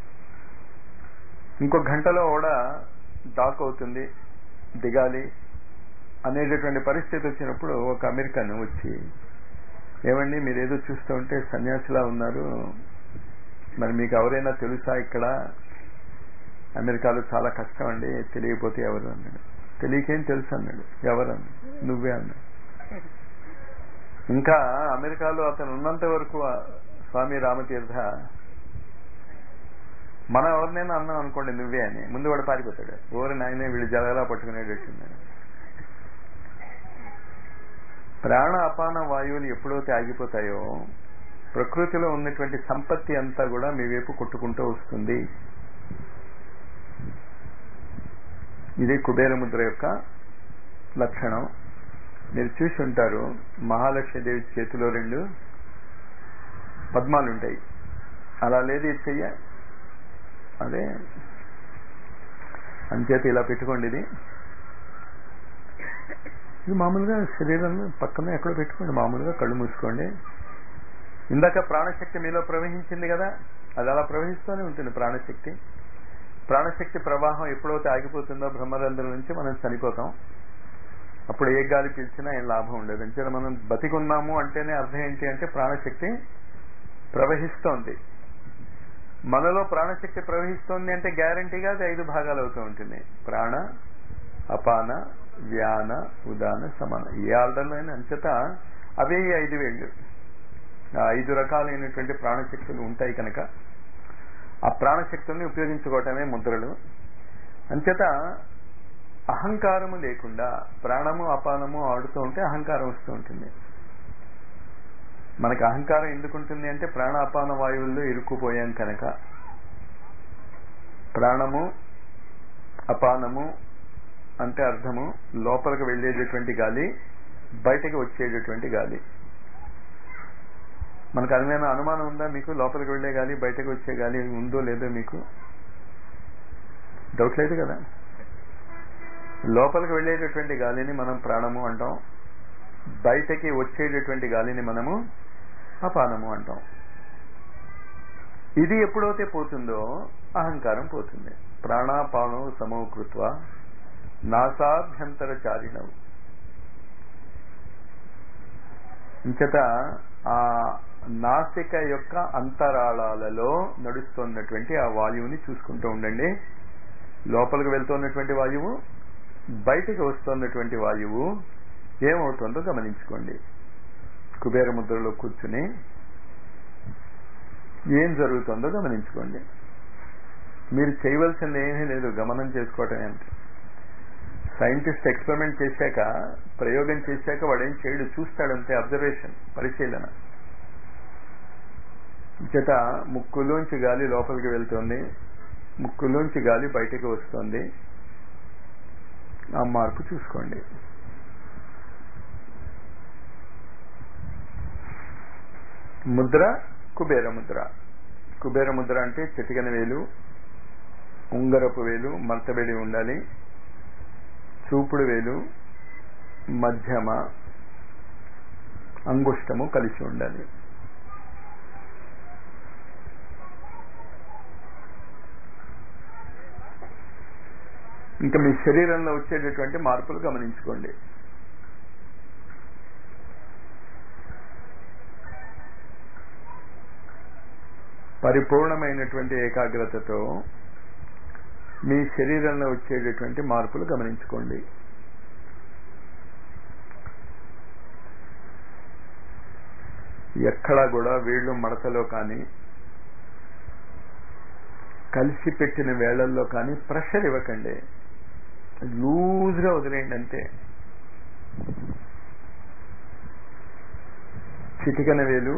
ఇంకో గంటలో కూడా డాక్ అవుతుంది దిగాలి అనేటటువంటి పరిస్థితి వచ్చినప్పుడు ఒక అమెరికన్ వచ్చి ఏమండి మీరు ఏదో చూస్తూ ఉంటే సన్యాసిలా ఉన్నారు మరి మీకు ఎవరైనా తెలుసా ఇక్కడ అమెరికాలో చాలా కష్టం అండి తెలియకపోతే ఎవరు అన్నాడు తెలియకేం తెలుసు అన్నాడు ఎవరు అన్నాడు నువ్వే అన్నాడు ఇంకా అమెరికాలో అతను ఉన్నంత వరకు స్వామి రామతీర్థ మనం ఎవరినైనా అన్నాం అనుకోండి నువ్వే అని ముందు వాడు పారిపోతాడు ఎవరు నాయనే వీళ్ళు జలగలా పట్టుకునేటట్టున్నాడు ప్రాణ అపాన వాయువులు ఎప్పుడైతే ఆగిపోతాయో ప్రకృతిలో ఉన్నటువంటి సంపత్తి అంతా కూడా మీ వైపు కొట్టుకుంటూ వస్తుంది ఇది కుబేరముద్ర యొక్క లక్షణం మీరు చూసి ఉంటారు మహాలక్ష్మీదేవి చేతిలో రెండు పద్మాలు ఉంటాయి అలా లేదు ఇది చెయ్య అదే అంచేత ఇలా పెట్టుకోండి ఇది ఇది మామూలుగా శరీరంలో పక్కన ఎక్కడో పెట్టుకోండి మామూలుగా కళ్ళు మూసుకోండి ఇందాక ప్రాణశక్తి మీలో ప్రవహించింది కదా అది అలా ప్రవహిస్తూనే ఉంటుంది ప్రాణశక్తి ప్రాణశక్తి ప్రవాహం ఎప్పుడైతే ఆగిపోతుందో బ్రహ్మరంధ్రం నుంచి మనం చనిపోతాం అప్పుడు ఏ గాలి పీల్చినా ఏం లాభం ఉండదు అంటే మనం బతికున్నాము అంటేనే అర్థం ఏంటి అంటే ప్రాణశక్తి ప్రవహిస్తోంది మనలో ప్రాణశక్తి ప్రవహిస్తోంది అంటే గ్యారంటీగా అది ఐదు భాగాలు అవుతూ ఉంటుంది ప్రాణ అపాన వ్యాన ఉదాన సమాన ఏ ఆర్డర్లో అయినా అంచేత అవే ఈ ఐదు వేళ్ళు ఆ ఐదు రకాలైనటువంటి ప్రాణశక్తులు ఉంటాయి కనుక ఆ ప్రాణశక్తుల్ని ఉపయోగించుకోవటమే ముద్రలు అంచేత అహంకారము లేకుండా ప్రాణము అపానము ఆడుతూ ఉంటే అహంకారం వస్తూ ఉంటుంది మనకి అహంకారం ఎందుకు ఉంటుంది అంటే ప్రాణ అపాన వాయువుల్లో ఇరుక్కుపోయాం కనుక ప్రాణము అపానము అంటే అర్థము లోపలికి వెళ్ళేటటువంటి గాలి బయటకు వచ్చేటటువంటి గాలి మనకు అదేమైనా అనుమానం ఉందా మీకు లోపలికి వెళ్ళే గాలి బయటకు వచ్చే గాలి ఉందో లేదో మీకు డౌట్ లేదు కదా లోపలికి వెళ్ళేటటువంటి గాలిని మనం ప్రాణము అంటాం బయటకి వచ్చేటటువంటి గాలిని మనము అపానము అంటాం ఇది ఎప్పుడైతే పోతుందో అహంకారం పోతుంది ప్రాణాపానం సమకృత్వ నాసాభ్యంతర చారిణవు ఇంచట ఆ నాసిక యొక్క అంతరాళాలలో నడుస్తున్నటువంటి ఆ వాయువుని చూసుకుంటూ ఉండండి లోపలికి వెళ్తున్నటువంటి వాయువు బయటికి వస్తున్నటువంటి వాయువు ఏమవుతుందో గమనించుకోండి కుబేర ముద్రలో కూర్చుని ఏం జరుగుతుందో గమనించుకోండి మీరు చేయవలసింది ఏమీ లేదు గమనం చేసుకోవటం అంటే సైంటిస్ట్ ఎక్స్పెరిమెంట్ చేశాక ప్రయోగం చేశాక వాడేం చేయడు చూస్తాడంతే అబ్జర్వేషన్ పరిశీలన చేత ముక్కులోంచి గాలి లోపలికి వెళ్తుంది ముక్కులోంచి గాలి బయటకు వస్తుంది ఆ మార్పు చూసుకోండి ముద్ర కుబేర ముద్ర కుబేర ముద్ర అంటే చిటికన వేలు ఉంగరపు వేలు మర్తబెడి ఉండాలి చూపుడు వేలు మధ్యమ అంగుష్టము కలిసి ఉండాలి ఇంకా మీ శరీరంలో వచ్చేటటువంటి మార్పులు గమనించుకోండి పరిపూర్ణమైనటువంటి ఏకాగ్రతతో మీ శరీరంలో వచ్చేటటువంటి మార్పులు గమనించుకోండి ఎక్కడా కూడా వేళ్ళు మడతలో కానీ కలిసి పెట్టిన వేళల్లో కానీ ప్రెషర్ ఇవ్వకండి లూజ్గా వదిలేయండి అంతే చిటికన వేలు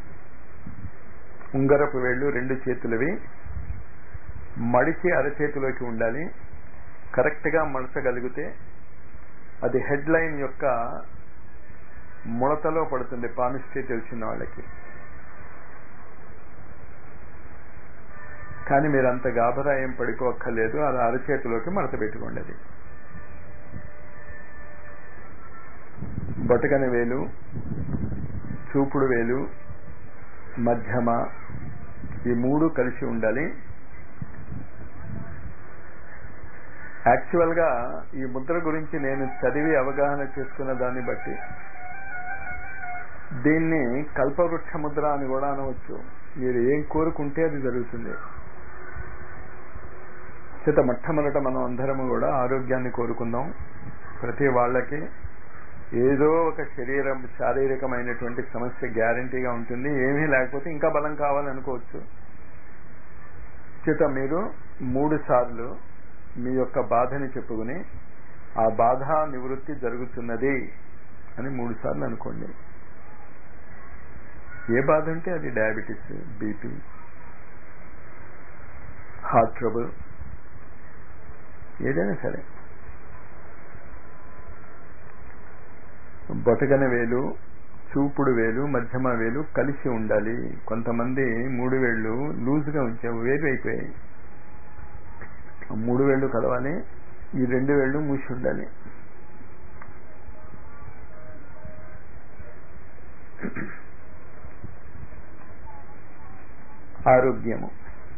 ఉంగరపు వేళ్ళు రెండు చేతులవి మడిచి అరచేతిలోకి ఉండాలి కరెక్ట్గా మడచగలిగితే అది హెడ్ లైన్ యొక్క ముడతలో పడుతుంది పామిస్ట్రీ తెలిసిన వాళ్ళకి కానీ మీరు అంత గాబరా ఏం పడిపోక్కర్లేదు అది అరచేతిలోకి మడత పెట్టుకోండి అది బొటకన వేలు చూపుడు వేలు మధ్యమ ఈ మూడు కలిసి ఉండాలి యాక్చువల్గా ఈ ముద్ర గురించి నేను చదివి అవగాహన చేసుకున్న దాన్ని బట్టి దీన్ని కల్పవృక్ష ముద్ర అని కూడా అనవచ్చు మీరు ఏం కోరుకుంటే అది జరుగుతుంది చేత మొట్టమొదట మనం అందరము కూడా ఆరోగ్యాన్ని కోరుకుందాం ప్రతి వాళ్ళకి ఏదో ఒక శరీరం శారీరకమైనటువంటి సమస్య గ్యారంటీగా ఉంటుంది ఏమీ లేకపోతే ఇంకా బలం కావాలనుకోవచ్చు చేత మీరు మూడు సార్లు మీ యొక్క బాధని చెప్పుకుని ఆ బాధ నివృత్తి జరుగుతున్నది అని మూడు సార్లు అనుకోండి ఏ బాధ ఉంటే అది డయాబెటీస్ బీపీ హార్ట్ ట్రబుల్ ఏదైనా సరే బొటకన వేలు చూపుడు వేలు మధ్యమ వేలు కలిసి ఉండాలి కొంతమంది మూడు వేళ్ళు లూజ్గా ఉంచాము వేరు అయిపోయాయి మూడు వేళ్ళు కలవాలి ఈ రెండు వేళ్ళు మూసి ఉండాలి ఆరోగ్యము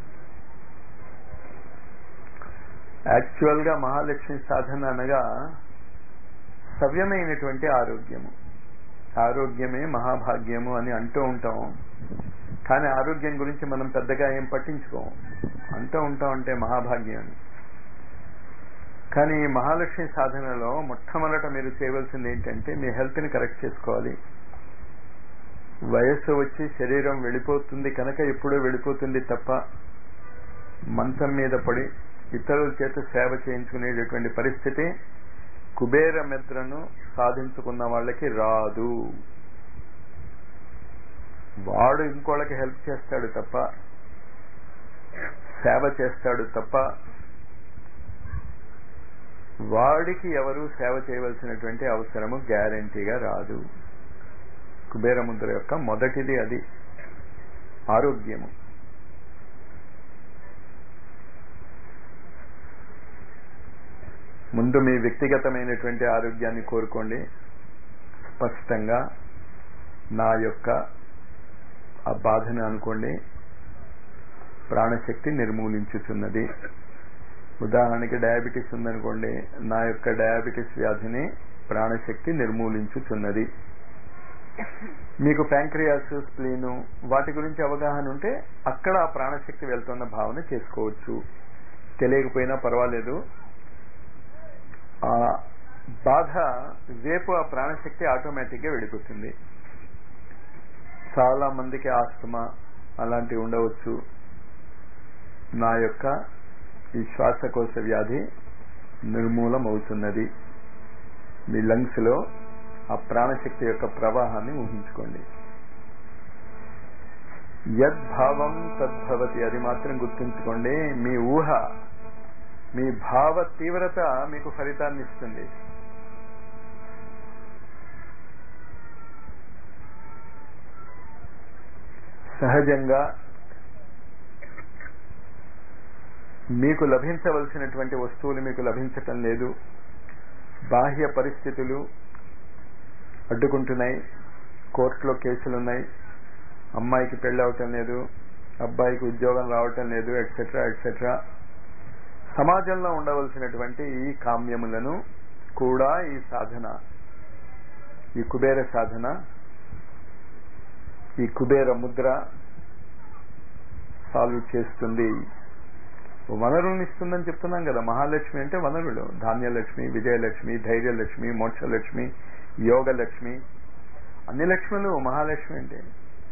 యాక్చువల్గా మహాలక్ష్మి సాధన అనగా సవ్యమైనటువంటి ఆరోగ్యము ఆరోగ్యమే మహాభాగ్యము అని అంటూ ఉంటాం కానీ ఆరోగ్యం గురించి మనం పెద్దగా ఏం పట్టించుకోం అంటూ ఉంటాం అంటే మహాభాగ్యం అని కానీ మహాలక్ష్మి సాధనలో మొట్టమొదట మీరు చేయవలసింది ఏంటంటే మీ హెల్త్ని కరెక్ట్ చేసుకోవాలి వయస్సు వచ్చి శరీరం వెళ్ళిపోతుంది కనుక ఎప్పుడూ వెళ్ళిపోతుంది తప్ప మంచం మీద పడి ఇతరుల చేత సేవ చేయించుకునేటటువంటి పరిస్థితి కుబేర మిత్రను సాధించుకున్న వాళ్ళకి రాదు వాడు ఇంకోళ్ళకి హెల్ప్ చేస్తాడు తప్ప సేవ చేస్తాడు తప్ప వాడికి ఎవరు సేవ చేయవలసినటువంటి అవసరము గ్యారంటీగా రాదు కుబేరముద్ర యొక్క మొదటిది అది ఆరోగ్యము ముందు మీ వ్యక్తిగతమైనటువంటి ఆరోగ్యాన్ని కోరుకోండి స్పష్టంగా నా యొక్క ఆ బాధను అనుకోండి ప్రాణశక్తి నిర్మూలించుతున్నది ఉదాహరణకి డయాబెటీస్ ఉందనుకోండి నా యొక్క డయాబెటీస్ వ్యాధిని ప్రాణశక్తి నిర్మూలించుతున్నది మీకు ప్యాంక్రియాస్ స్ప్లీను వాటి గురించి అవగాహన ఉంటే అక్కడ ఆ ప్రాణశక్తి వెళ్తున్న భావన చేసుకోవచ్చు తెలియకపోయినా పర్వాలేదు ఆ బాధ రేపు ఆ ప్రాణశక్తి ఆటోమేటిక్గా వెళ్ళిపోతుంది చాలా మందికి ఆస్తమా అలాంటివి ఉండవచ్చు నా యొక్క ఈ శ్వాసకోశ వ్యాధి నిర్మూలం అవుతున్నది మీ లంగ్స్ లో ఆ ప్రాణశక్తి యొక్క ప్రవాహాన్ని ఊహించుకోండి యద్భావం తద్భవతి అది మాత్రం గుర్తుంచుకోండి మీ ఊహ మీ భావ తీవ్రత మీకు ఫలితాన్ని ఇస్తుంది సహజంగా మీకు లభించవలసినటువంటి వస్తువులు మీకు లభించటం లేదు బాహ్య పరిస్థితులు అడ్డుకుంటున్నాయి కోర్టులో కేసులున్నాయి అమ్మాయికి పెళ్ళి అవటం లేదు అబ్బాయికి ఉద్యోగం రావటం లేదు ఎట్సెట్రా ఎట్సెట్రా సమాజంలో ఉండవలసినటువంటి ఈ కామ్యములను కూడా ఈ సాధన ఈ కుబేర సాధన ఈ కుబేర ముద్ర సాల్వ్ చేస్తుంది వనరులను ఇస్తుందని చెప్తున్నాం కదా మహాలక్ష్మి అంటే వనరులు ధాన్యలక్ష్మి విజయలక్ష్మి ధైర్యలక్ష్మి మోక్షలక్ష్మి యోగలక్ష్మి అన్ని లక్ష్ములు మహాలక్ష్మి అంటే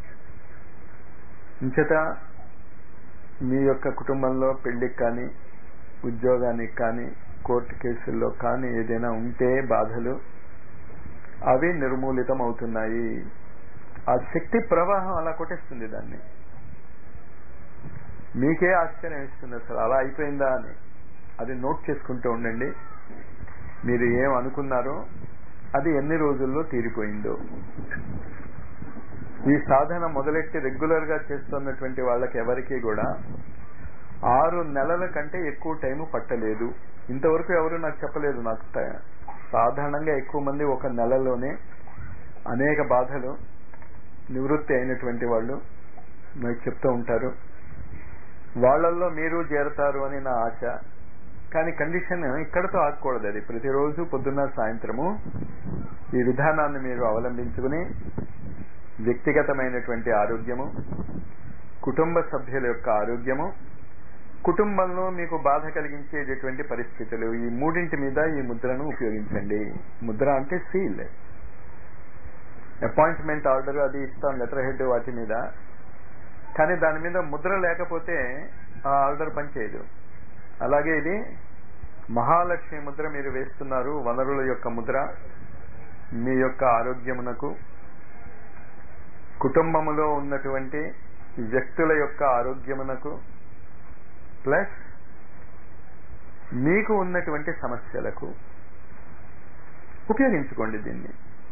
ఇంచట మీ యొక్క కుటుంబంలో పెళ్లికి కానీ ఉద్యోగానికి కానీ కోర్టు కేసుల్లో కానీ ఏదైనా ఉంటే బాధలు అవి నిర్మూలితం అవుతున్నాయి ఆ శక్తి ప్రవాహం అలా కొట్టేస్తుంది దాన్ని మీకే ఆశ్చర్యం ఇస్తుంది అసలు అలా అయిపోయిందా అని అది నోట్ చేసుకుంటూ ఉండండి మీరు ఏం అనుకున్నారో అది ఎన్ని రోజుల్లో తీరిపోయిందో ఈ సాధన మొదలెట్టి రెగ్యులర్ గా చేస్తున్నటువంటి వాళ్ళకి ఎవరికి కూడా ఆరు నెలల కంటే ఎక్కువ టైం పట్టలేదు ఇంతవరకు ఎవరు నాకు చెప్పలేదు నాకు ట- సాధారణంగా ఎక్కువ మంది ఒక నెలలోనే అనేక బాధలు నివృత్తి అయినటువంటి వాళ్ళు నాకు చెప్తూ ఉంటారు వాళ్ళల్లో మీరు చేరతారు అని నా ఆశ కానీ కండిషన్ ఇక్కడతో ఆగకూడదు అది ప్రతిరోజు పొద్దున్న సాయంత్రము ఈ విధానాన్ని మీరు అవలంబించుకుని వ్యక్తిగతమైనటువంటి ఆరోగ్యము కుటుంబ సభ్యుల యొక్క ఆరోగ్యము కుటుంబంలో మీకు బాధ కలిగించేటటువంటి పరిస్థితులు ఈ మూడింటి మీద ఈ ముద్రను ఉపయోగించండి ముద్ర అంటే సీల్ అపాయింట్మెంట్ ఆర్డర్ అది ఇస్తాం లెటర్ హెడ్ వాటి మీద కానీ దాని మీద ముద్ర లేకపోతే ఆ ఆర్డర్ పనిచేయదు అలాగే ఇది మహాలక్ష్మి ముద్ర మీరు వేస్తున్నారు వనరుల యొక్క ముద్ర మీ యొక్క ఆరోగ్యమునకు కుటుంబములో ఉన్నటువంటి వ్యక్తుల యొక్క ఆరోగ్యమునకు ప్లస్ మీకు ఉన్నటువంటి సమస్యలకు ఉపయోగించుకోండి దీన్ని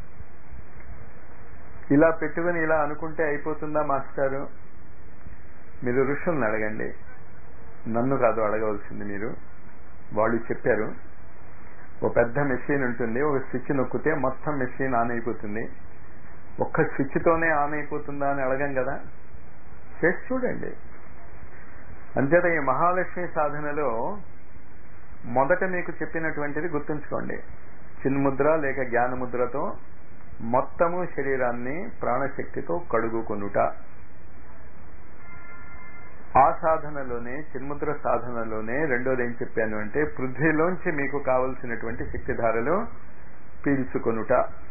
ఇలా పెట్టుకుని ఇలా అనుకుంటే అయిపోతుందా మాస్టారు మీరు ఋషుల్ని అడగండి నన్ను కాదు అడగవలసింది మీరు వాళ్ళు చెప్పారు ఒక పెద్ద మెషిన్ ఉంటుంది ఒక స్విచ్ నొక్కితే మొత్తం మెషిన్ ఆన్ అయిపోతుంది ఒక్క స్విచ్తోనే ఆన్ అయిపోతుందా అని అడగం కదా చేసి చూడండి అంతేత ఈ మహాలక్ష్మి సాధనలో మొదట మీకు చెప్పినటువంటిది గుర్తుంచుకోండి చిన్ముద్ర లేక జ్ఞానముద్రతో మొత్తము శరీరాన్ని ప్రాణశక్తితో కడుగుకొనుట ఆ సాధనలోనే చిన్ముద్ర సాధనలోనే రెండోది ఏం చెప్పాను అంటే పృథ్వీలోంచి మీకు కావలసినటువంటి శక్తిధారలు పీల్చుకొనుట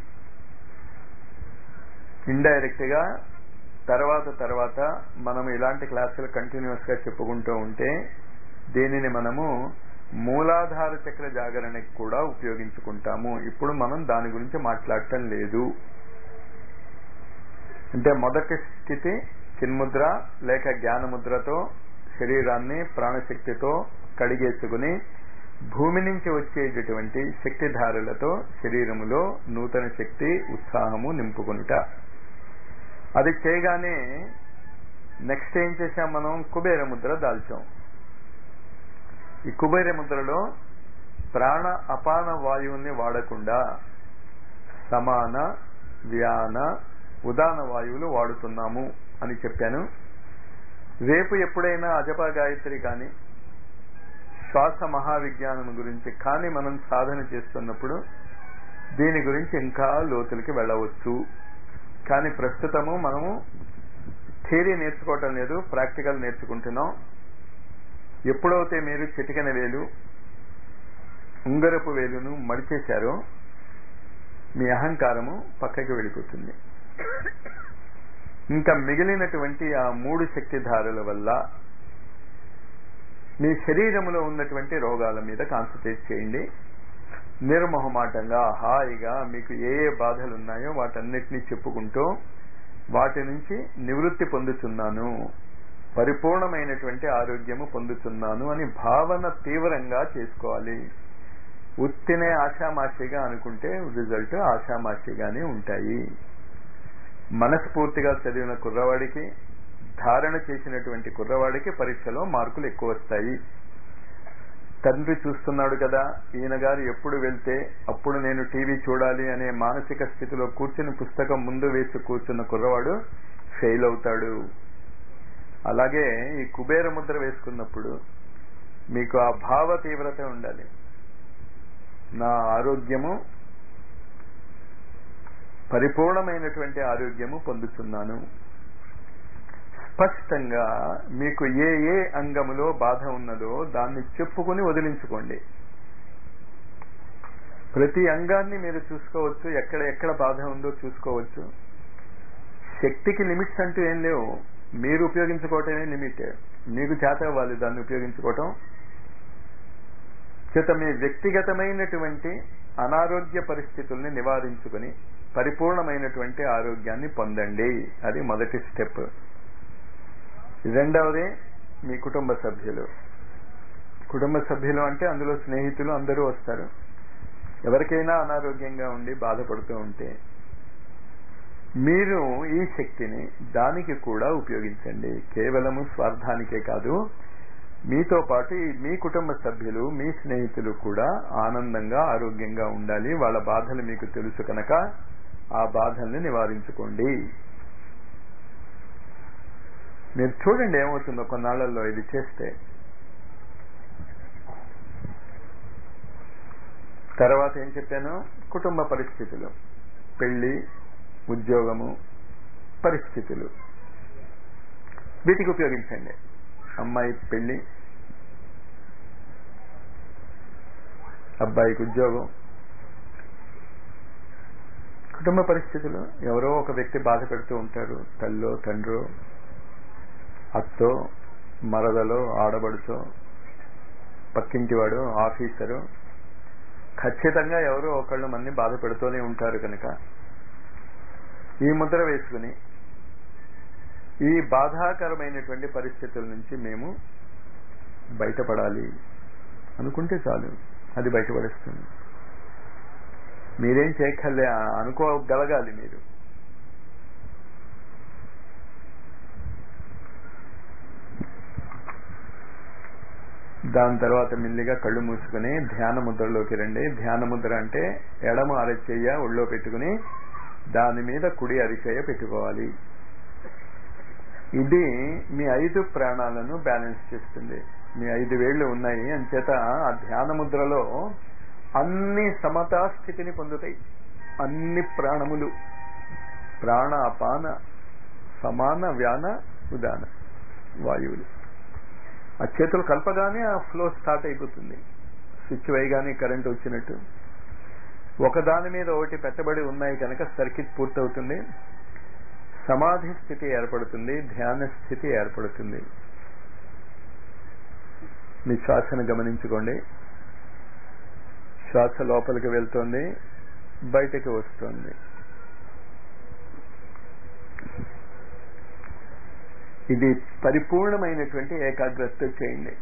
ఇండైరెక్ట్ గా తర్వాత తర్వాత మనం ఇలాంటి క్లాసులు కంటిన్యూస్ గా చెప్పుకుంటూ ఉంటే దీనిని మనము మూలాధార చక్ర జాగరణకి కూడా ఉపయోగించుకుంటాము ఇప్పుడు మనం దాని గురించి మాట్లాడటం లేదు అంటే మొదటి స్థితి చిన్ముద్ర లేక జ్ఞానముద్రతో శరీరాన్ని ప్రాణశక్తితో కడిగేసుకుని భూమి నుంచి వచ్చేటటువంటి శక్తిధారలతో శరీరములో నూతన శక్తి ఉత్సాహము నింపుకునుట అది చేయగానే నెక్స్ట్ ఏం చేశాం మనం కుబేర ముద్ర దాల్చాం ఈ కుబేర ముద్రలో ప్రాణ అపాన వాయువుని వాడకుండా సమాన వ్యాన ఉదాన వాయువులు వాడుతున్నాము అని చెప్పాను రేపు ఎప్పుడైనా అజప గాయత్రి కానీ శ్వాస మహావిజ్ఞానం గురించి కానీ మనం సాధన చేస్తున్నప్పుడు దీని గురించి ఇంకా లోతులకి వెళ్ళవచ్చు కానీ ప్రస్తుతము మనము థియరీ నేర్చుకోవటం లేదు ప్రాక్టికల్ నేర్చుకుంటున్నాం ఎప్పుడైతే మీరు చిటికన వేలు ఉంగరపు వేలును మడిచేశారో మీ అహంకారము పక్కకి వెళ్ళిపోతుంది ఇంకా మిగిలినటువంటి ఆ మూడు శక్తిధారల వల్ల మీ శరీరంలో ఉన్నటువంటి రోగాల మీద కాన్సన్ట్రేట్ చేయండి నిర్మోహమాటంగా హాయిగా మీకు ఏ ఏ బాధలు ఉన్నాయో వాటన్నిటినీ చెప్పుకుంటూ వాటి నుంచి నివృత్తి పొందుతున్నాను పరిపూర్ణమైనటువంటి ఆరోగ్యము పొందుతున్నాను అని భావన తీవ్రంగా చేసుకోవాలి ఉత్తినే ఆషామాషిగా అనుకుంటే రిజల్ట్ ఆషామాషిగానే ఉంటాయి మనస్ఫూర్తిగా చదివిన కుర్రవాడికి ధారణ చేసినటువంటి కుర్రవాడికి పరీక్షలో మార్కులు ఎక్కువ వస్తాయి తండ్రి చూస్తున్నాడు కదా ఈయన గారు ఎప్పుడు వెళ్తే అప్పుడు నేను టీవీ చూడాలి అనే మానసిక స్థితిలో కూర్చుని పుస్తకం ముందు వేసి కూర్చున్న కుర్రవాడు ఫెయిల్ అవుతాడు అలాగే ఈ కుబేర ముద్ర వేసుకున్నప్పుడు మీకు ఆ భావ తీవ్రత ఉండాలి నా ఆరోగ్యము పరిపూర్ణమైనటువంటి ఆరోగ్యము పొందుతున్నాను స్పష్టంగా మీకు ఏ ఏ అంగములో బాధ ఉన్నదో దాన్ని చెప్పుకుని వదిలించుకోండి ప్రతి అంగాన్ని మీరు చూసుకోవచ్చు ఎక్కడ ఎక్కడ బాధ ఉందో చూసుకోవచ్చు శక్తికి లిమిట్స్ అంటూ ఏం లేవు మీరు ఉపయోగించుకోవటమే లిమిట్ మీకు చేత అవ్వాలి దాన్ని ఉపయోగించుకోవటం చేత మీ వ్యక్తిగతమైనటువంటి అనారోగ్య పరిస్థితుల్ని నివారించుకుని పరిపూర్ణమైనటువంటి ఆరోగ్యాన్ని పొందండి అది మొదటి స్టెప్ రెండవది మీ కుటుంబ సభ్యులు కుటుంబ సభ్యులు అంటే అందులో స్నేహితులు అందరూ వస్తారు ఎవరికైనా అనారోగ్యంగా ఉండి బాధపడుతూ ఉంటే మీరు ఈ శక్తిని దానికి కూడా ఉపయోగించండి కేవలము స్వార్థానికే కాదు మీతో పాటు ఈ- మీ కుటుంబ సభ్యులు మీ స్నేహితులు కూడా ఆనందంగా ఆరోగ్యంగా ఉండాలి వాళ్ళ బాధలు మీకు తెలుసు కనుక ఆ బాధల్ని నివారించుకోండి మీరు చూడండి ఏమవుతుందో కొన్నాళ్లలో ఇది చేస్తే తర్వాత ఏం చెప్పాను కుటుంబ పరిస్థితులు పెళ్లి ఉద్యోగము పరిస్థితులు వీటికి ఉపయోగించండి అమ్మాయి పెళ్లి అబ్బాయికి ఉద్యోగం కుటుంబ పరిస్థితులు ఎవరో ఒక వ్యక్తి బాధ పెడుతూ ఉంటారు తల్లో తండ్రో అత్తో మరదలో ఆడబడుచో పక్కింటివాడు ఆఫీసరు ఖచ్చితంగా ఎవరో ఒకళ్ళు మంది బాధ పెడుతూనే ఉంటారు కనుక ఈ ముద్ర వేసుకుని ఈ బాధాకరమైనటువంటి పరిస్థితుల నుంచి మేము బయటపడాలి అనుకుంటే చాలు అది బయటపడేస్తుంది మీరేం చేయక్కర్లే అనుకోగలగాలి మీరు దాని తర్వాత మెల్లిగా కళ్ళు మూసుకుని ధ్యాన ముద్రలోకి రండి ధ్యాన ముద్ర అంటే ఎడమ అరచెయ్య ఒళ్ళో పెట్టుకుని దాని మీద కుడి అరిచెయ్య పెట్టుకోవాలి ఇది మీ ఐదు ప్రాణాలను బ్యాలెన్స్ చేస్తుంది మీ ఐదు వేళ్లు ఉన్నాయి అంచేత ఆ ధ్యాన ముద్రలో అన్ని సమతా స్థితిని పొందుతాయి అన్ని ప్రాణములు ప్రాణ అపాన సమాన వ్యాన ఉదాన వాయువులు ఆ చేతులు కలపగానే ఆ ఫ్లో స్టార్ట్ అయిపోతుంది స్విచ్ వేయగానే కరెంట్ వచ్చినట్టు ఒకదాని మీద ఒకటి పెట్టబడి ఉన్నాయి కనుక సర్కిట్ పూర్తవుతుంది సమాధి స్థితి ఏర్పడుతుంది ధ్యాన స్థితి ఏర్పడుతుంది మీ శ్వాసను గమనించుకోండి శ్వాస లోపలికి వెళ్తోంది బయటకు వస్తుంది ఇది పరిపూర్ణమైనటువంటి ఏకాగ్రత చేయండి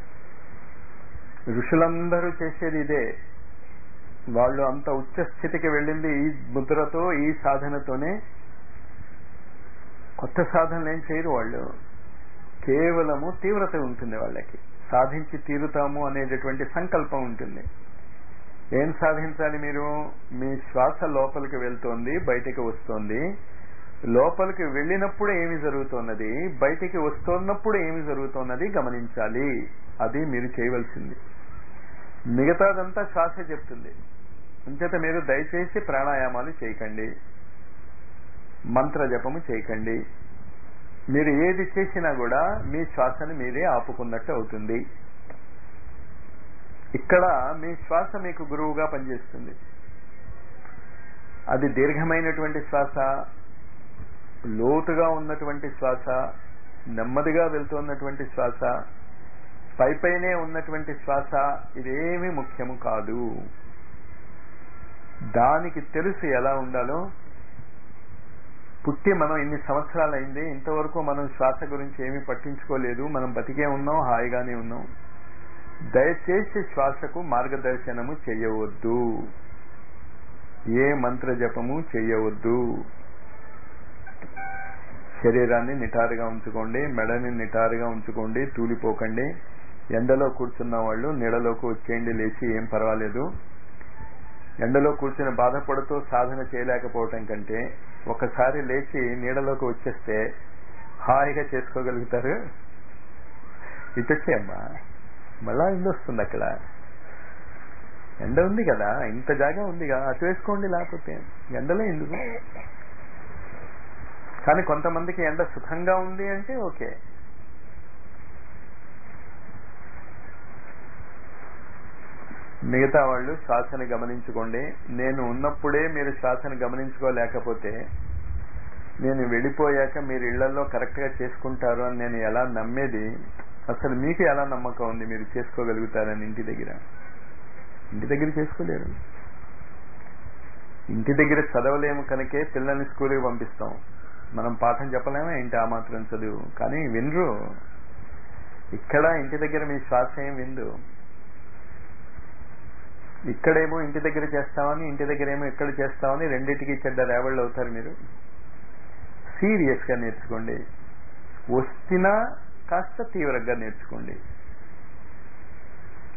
ఋషులందరూ చేసేది ఇదే వాళ్ళు అంత ఉచ్చ స్థితికి వెళ్ళింది ఈ ముద్రతో ఈ సాధనతోనే కొత్త సాధనలు ఏం చేయరు వాళ్ళు కేవలము తీవ్రత ఉంటుంది వాళ్ళకి సాధించి తీరుతాము అనేటటువంటి సంకల్పం ఉంటుంది ఏం సాధించాలి మీరు మీ శ్వాస లోపలికి వెళ్తోంది బయటికి వస్తోంది లోపలికి వెళ్ళినప్పుడు ఏమి జరుగుతున్నది బయటికి వస్తున్నప్పుడు ఏమి జరుగుతున్నది గమనించాలి అది మీరు చేయవలసింది మిగతాదంతా శ్వాస చెప్తుంది అంచేత మీరు దయచేసి ప్రాణాయామాలు చేయకండి మంత్ర జపము చేయకండి మీరు ఏది చేసినా కూడా మీ శ్వాసను మీరే ఆపుకున్నట్టు అవుతుంది ఇక్కడ మీ శ్వాస మీకు గురువుగా పనిచేస్తుంది అది దీర్ఘమైనటువంటి శ్వాస లోతుగా ఉన్నటువంటి శ్వాస నెమ్మదిగా వెళ్తున్నటువంటి శ్వాస పైపైనే ఉన్నటువంటి శ్వాస ఇదేమి ముఖ్యము కాదు దానికి తెలుసు ఎలా ఉండాలో పుట్టి మనం ఇన్ని సంవత్సరాలైంది ఇంతవరకు మనం శ్వాస గురించి ఏమీ పట్టించుకోలేదు మనం బతికే ఉన్నాం హాయిగానే ఉన్నాం దయచేసి శ్వాసకు మార్గదర్శనము చేయవద్దు ఏ మంత్ర జపము చేయవద్దు శరీరాన్ని నిటారుగా ఉంచుకోండి మెడని నిటారుగా ఉంచుకోండి తూలిపోకండి ఎండలో కూర్చున్న వాళ్ళు నీడలోకి వచ్చేయండి లేచి ఏం పర్వాలేదు ఎండలో కూర్చుని బాధపడుతూ సాధన చేయలేకపోవటం కంటే ఒకసారి లేచి నీడలోకి వచ్చేస్తే హాయిగా చేసుకోగలుగుతారు ఇటొచ్చేయమ్మా మళ్ళా ఎండ వస్తుంది అక్కడ ఎండ ఉంది కదా ఇంత జాగా ఉందిగా అటు వేసుకోండి లేకపోతే ఎండలో ఎందుకు కానీ కొంతమందికి ఎండ సుఖంగా ఉంది అంటే ఓకే మిగతా వాళ్ళు శ్వాసని గమనించుకోండి నేను ఉన్నప్పుడే మీరు శ్వాసని గమనించుకోలేకపోతే నేను వెళ్ళిపోయాక మీరు ఇళ్లలో కరెక్ట్ గా చేసుకుంటారు అని నేను ఎలా నమ్మేది అసలు మీకు ఎలా నమ్మకం ఉంది మీరు చేసుకోగలుగుతారని ఇంటి దగ్గర ఇంటి దగ్గర చేసుకోలేరు ఇంటి దగ్గర చదవలేము కనుకే పిల్లల్ని స్కూల్కి పంపిస్తాం మనం పాఠం చెప్పలేమా ఏంటి ఆ మాత్రం చదువు కానీ వినరు ఇక్కడ ఇంటి దగ్గర మీ శ్వాస ఏం విందు ఇక్కడేమో ఇంటి దగ్గర చేస్తామని ఇంటి దగ్గర ఏమో ఇక్కడ చేస్తామని రెండింటికి చెడ్డ రేవళ్ళు అవుతారు మీరు సీరియస్ గా నేర్చుకోండి వస్తున్నా కాస్త తీవ్రంగా నేర్చుకోండి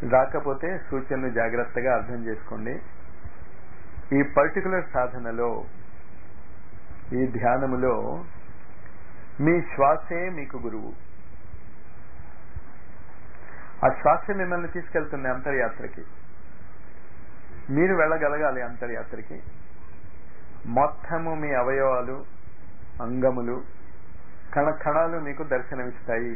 రాకపోతే సూచనలు జాగ్రత్తగా అర్థం చేసుకోండి ఈ పర్టికులర్ సాధనలో ఈ ధ్యానములో మీ శ్వాసే మీకు గురువు ఆ శ్వాస మిమ్మల్ని తీసుకెళ్తుంది అంతర్యాత్రకి మీరు వెళ్ళగలగాలి అంతర్యాత్రకి మొత్తము మీ అవయవాలు అంగములు కణ కణాలు మీకు దర్శనమిస్తాయి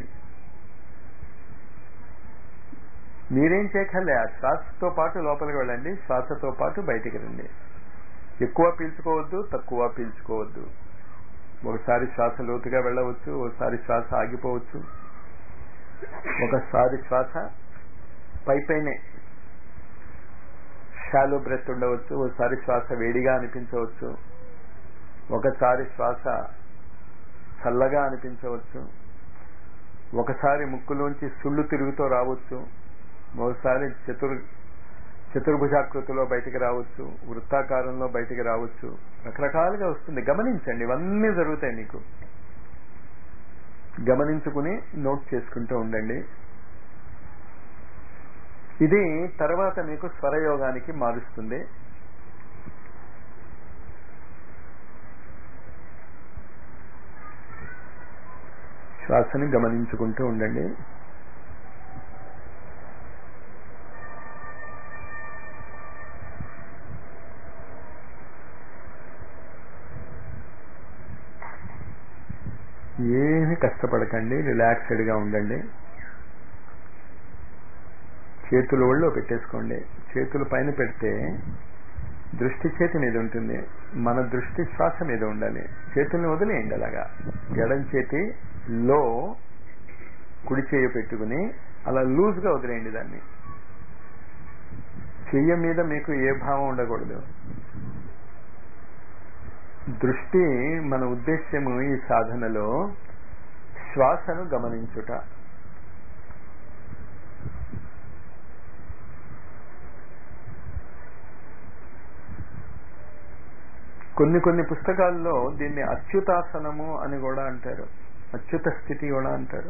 మీరేం చేయకలే ఆ శ్వాసతో పాటు లోపలికి వెళ్ళండి శ్వాసతో పాటు బయటికి రండి ఎక్కువ పీల్చుకోవద్దు తక్కువ పీల్చుకోవద్దు ఒకసారి శ్వాస లోతుగా వెళ్ళవచ్చు ఒకసారి శ్వాస ఆగిపోవచ్చు ఒకసారి శ్వాస పై పైనే షాలో బ్రెత్ ఉండవచ్చు ఒకసారి శ్వాస వేడిగా అనిపించవచ్చు ఒకసారి శ్వాస చల్లగా అనిపించవచ్చు ఒకసారి ముక్కులోంచి సుళ్ళు తిరుగుతూ రావచ్చు ఒకసారి చతుర్ చతుర్భుజాకృతిలో బయటికి రావచ్చు వృత్తాకారంలో బయటికి రావచ్చు రకరకాలుగా వస్తుంది గమనించండి ఇవన్నీ జరుగుతాయి మీకు గమనించుకుని నోట్ చేసుకుంటూ ఉండండి ఇది తర్వాత మీకు స్వరయోగానికి మారుస్తుంది శ్వాసని గమనించుకుంటూ ఉండండి ఏమి కష్టపడకండి రిలాక్స్డ్గా ఉండండి చేతులు ఒళ్ళో పెట్టేసుకోండి చేతులు పైన పెడితే దృష్టి చేతి మీద ఉంటుంది మన దృష్టి శ్వాస మీద ఉండాలి చేతుల్ని వదిలేయండి అలాగా ఎడం చేతిలో కుడి చేయి పెట్టుకుని అలా లూజ్గా వదిలేయండి దాన్ని చెయ్య మీద మీకు ఏ భావం ఉండకూడదు దృష్టి మన ఉద్దేశ్యము ఈ సాధనలో శ్వాసను గమనించుట కొన్ని కొన్ని పుస్తకాల్లో దీన్ని అచ్యుతాసనము అని కూడా అంటారు అచ్యుత స్థితి కూడా అంటారు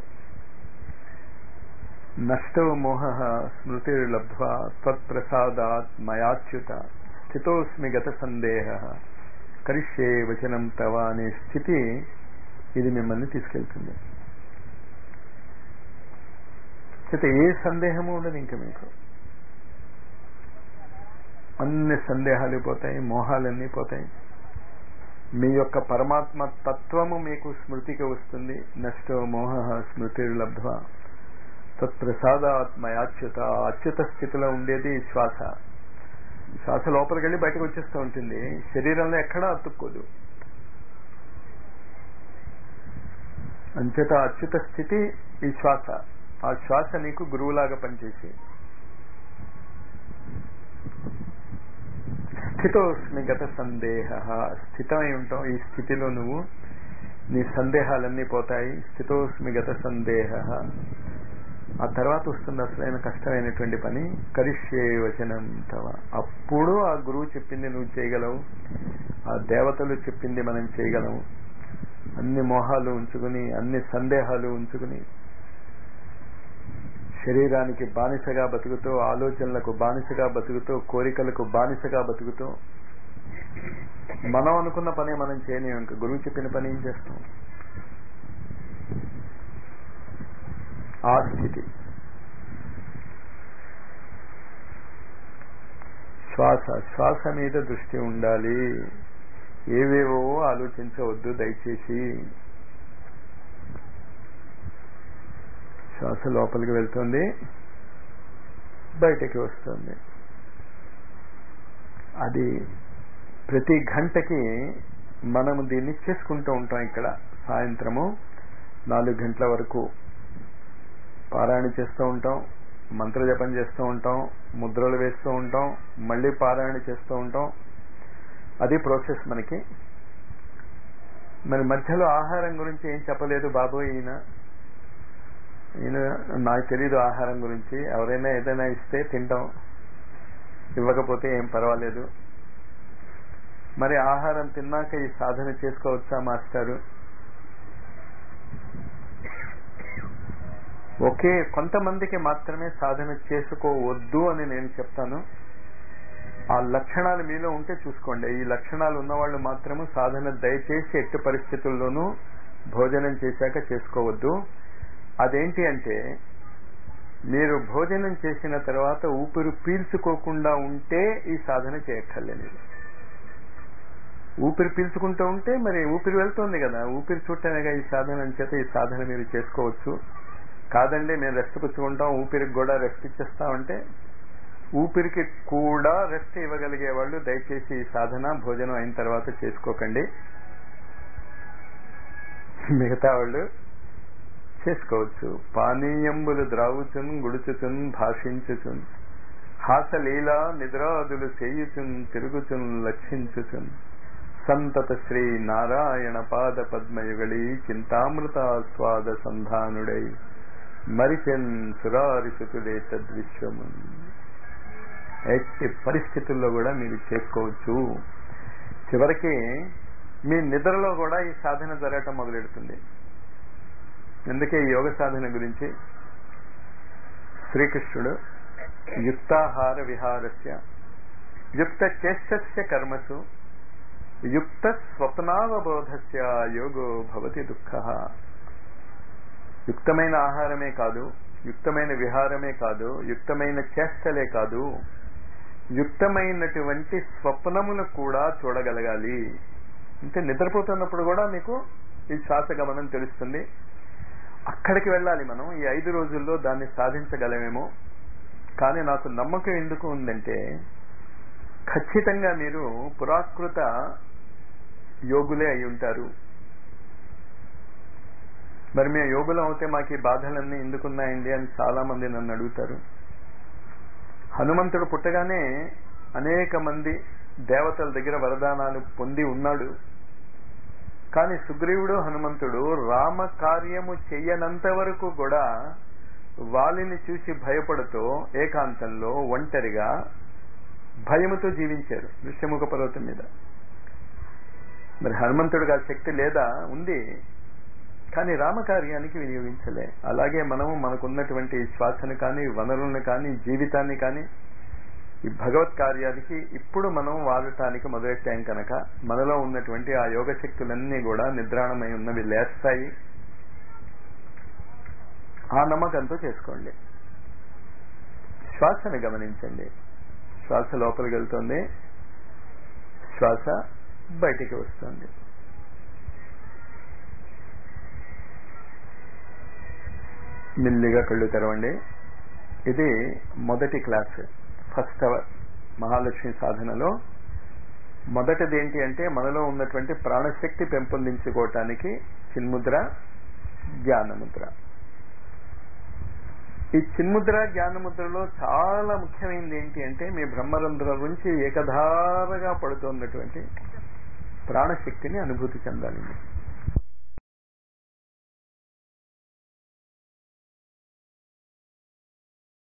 నష్టో మోహ స్మృతిర్లబ్ధ్వా త్వత్ప్రసాదాత్ మయాచ్యుత స్థితోస్మి గత సందేహ కరిష్యే వచనం తవ అనే స్థితి ఇది మిమ్మల్ని తీసుకెళ్తుంది చేత ఏ సందేహము ఉండదు ఇంకా మీకు అన్ని సందేహాలు పోతాయి మోహాలన్నీ పోతాయి మీ యొక్క పరమాత్మ తత్వము మీకు స్మృతికి వస్తుంది నష్టో మోహ స్మృతి లబ్ధ్వ తత్ప్రసాదాత్మయాచ్యుత అచ్యుత స్థితిలో ఉండేది శ్వాస శ్వాస లోపలికి వెళ్ళి బయటకు వచ్చేస్తూ ఉంటుంది శరీరంలో ఎక్కడా అతుక్కోదు అంచేత అచ్యుత స్థితి ఈ శ్వాస ఆ శ్వాస నీకు గురువులాగా పనిచేసి స్థితోస్మి గత సందేహ స్థితమై ఉంటాం ఈ స్థితిలో నువ్వు నీ సందేహాలన్నీ పోతాయి స్థితోస్మి గత సందేహ ఆ తర్వాత వస్తుంది అసలైన కష్టమైనటువంటి పని కరిష్యే వచనం తవ అప్పుడు ఆ గురువు చెప్పింది నువ్వు చేయగలవు ఆ దేవతలు చెప్పింది మనం చేయగలము అన్ని మోహాలు ఉంచుకుని అన్ని సందేహాలు ఉంచుకుని శరీరానికి బానిసగా బతుకుతూ ఆలోచనలకు బానిసగా బతుకుతూ కోరికలకు బానిసగా బతుకుతూ మనం అనుకున్న పని మనం చేయని ఇంకా గురువు చెప్పిన పని ఏం చేస్తాం ఆ స్థితి శ్వాస శ్వాస మీద దృష్టి ఉండాలి ఏవేవో ఆలోచించవద్దు దయచేసి శ్వాస లోపలికి వెళ్తుంది బయటకి వస్తుంది అది ప్రతి గంటకి మనము దీన్ని చేసుకుంటూ ఉంటాం ఇక్కడ సాయంత్రము నాలుగు గంటల వరకు పారాయణ చేస్తూ ఉంటాం మంత్రజపం చేస్తూ ఉంటాం ముద్రలు వేస్తూ ఉంటాం మళ్ళీ పారాయణ చేస్తూ ఉంటాం అది ప్రాసెస్ మనకి మరి మధ్యలో ఆహారం గురించి ఏం చెప్పలేదు బాబు ఈయన ఈయన నాకు తెలీదు ఆహారం గురించి ఎవరైనా ఏదైనా ఇస్తే తింటాం ఇవ్వకపోతే ఏం పర్వాలేదు మరి ఆహారం తిన్నాక ఈ సాధన చేసుకోవచ్చా మాస్టారు ఒకే కొంతమందికి మాత్రమే సాధన చేసుకోవద్దు అని నేను చెప్తాను ఆ లక్షణాలు మీలో ఉంటే చూసుకోండి ఈ లక్షణాలు ఉన్నవాళ్ళు మాత్రము సాధన దయచేసి ఎట్టి పరిస్థితుల్లోనూ భోజనం చేశాక చేసుకోవద్దు అదేంటి అంటే మీరు భోజనం చేసిన తర్వాత ఊపిరి పీల్చుకోకుండా ఉంటే ఈ సాధన చేయక్కర్లేదు ఊపిరి పీల్చుకుంటూ ఉంటే మరి ఊపిరి వెళ్తోంది కదా ఊపిరి చుట్టనేగా ఈ సాధన చేత ఈ సాధన మీరు చేసుకోవచ్చు కాదండి మేము రెస్ట్ పుచ్చుకుంటాం ఊపిరికి కూడా రెస్ట్ ఇచ్చేస్తామంటే ఊపిరికి కూడా రెస్ట్ ఇవ్వగలిగే వాళ్ళు దయచేసి ఈ సాధన భోజనం అయిన తర్వాత చేసుకోకండి మిగతా వాళ్ళు చేసుకోవచ్చు పానీయంబులు ద్రావుచున్ గుడుచుచున్ భాషించుచున్ హాసలీలా నిద్రాదులు చేయుచున్ తిరుగుచున్ లక్షించుచున్ సంతత శ్రీ నారాయణ పాద పద్మయుగళి చింతామృతాస్వాద సంధానుడై మరిచెన్ సురారిసుతుడే తద్విశ్వము ఎట్టి పరిస్థితుల్లో కూడా మీరు చేసుకోవచ్చు చివరికి మీ నిద్రలో కూడా ఈ సాధన జరగటం మొదలెడుతుంది అందుకే ఈ యోగ సాధన గురించి శ్రీకృష్ణుడు యుక్తాహార విహారస్య యుక్త చేష్టస్య కర్మసు యుక్త స్వప్నావబోధస్య యోగో భవతి దుఃఖ యుక్తమైన ఆహారమే కాదు యుక్తమైన విహారమే కాదు యుక్తమైన చేష్టలే కాదు యుక్తమైనటువంటి స్వప్నములు కూడా చూడగలగాలి అంటే నిద్రపోతున్నప్పుడు కూడా మీకు ఈ శ్వాస గమనం తెలుస్తుంది అక్కడికి వెళ్ళాలి మనం ఈ ఐదు రోజుల్లో దాన్ని సాధించగలమేమో కానీ నాకు నమ్మకం ఎందుకు ఉందంటే ఖచ్చితంగా మీరు పురాకృత యోగులే అయి ఉంటారు మరి మేము యోగులం అవుతే మాకు ఈ బాధలన్నీ ఎందుకున్నాయండి అని చాలా మంది నన్ను అడుగుతారు హనుమంతుడు పుట్టగానే అనేక మంది దేవతల దగ్గర వరదానాలు పొంది ఉన్నాడు కానీ సుగ్రీవుడు హనుమంతుడు రామ కార్యము చెయ్యనంత వరకు కూడా వాలిని చూసి భయపడుతూ ఏకాంతంలో ఒంటరిగా భయముతో జీవించారు దృశ్యముఖ పర్వతం మీద మరి హనుమంతుడికి ఆ శక్తి లేదా ఉంది కానీ రామకార్యానికి వినియోగించలే అలాగే మనము మనకున్నటువంటి శ్వాసను కానీ వనరులను కానీ జీవితాన్ని కానీ ఈ భగవత్ కార్యానికి ఇప్పుడు మనం వాడటానికి మొదలెట్టాం కనుక మనలో ఉన్నటువంటి ఆ యోగ శక్తులన్నీ కూడా నిద్రాణమై ఉన్నవి లేస్తాయి ఆ నమ్మకంతో చేసుకోండి శ్వాసను గమనించండి శ్వాస లోపలికి వెళ్తుంది శ్వాస బయటికి వస్తుంది మెల్లిగా కళ్ళు తెరవండి ఇది మొదటి క్లాస్ ఫస్ట్ అవర్ మహాలక్ష్మి సాధనలో మొదటిది ఏంటి అంటే మనలో ఉన్నటువంటి ప్రాణశక్తి పెంపొందించుకోవటానికి చిన్ముద్ర జ్ఞానముద్ర ఈ చిన్ముద్ర జ్ఞానముద్రలో చాలా ముఖ్యమైనది ఏంటి అంటే మీ బ్రహ్మరంధ్రం నుంచి ఏకధారగా పడుతున్నటువంటి ప్రాణశక్తిని అనుభూతి చెందాలి మీరు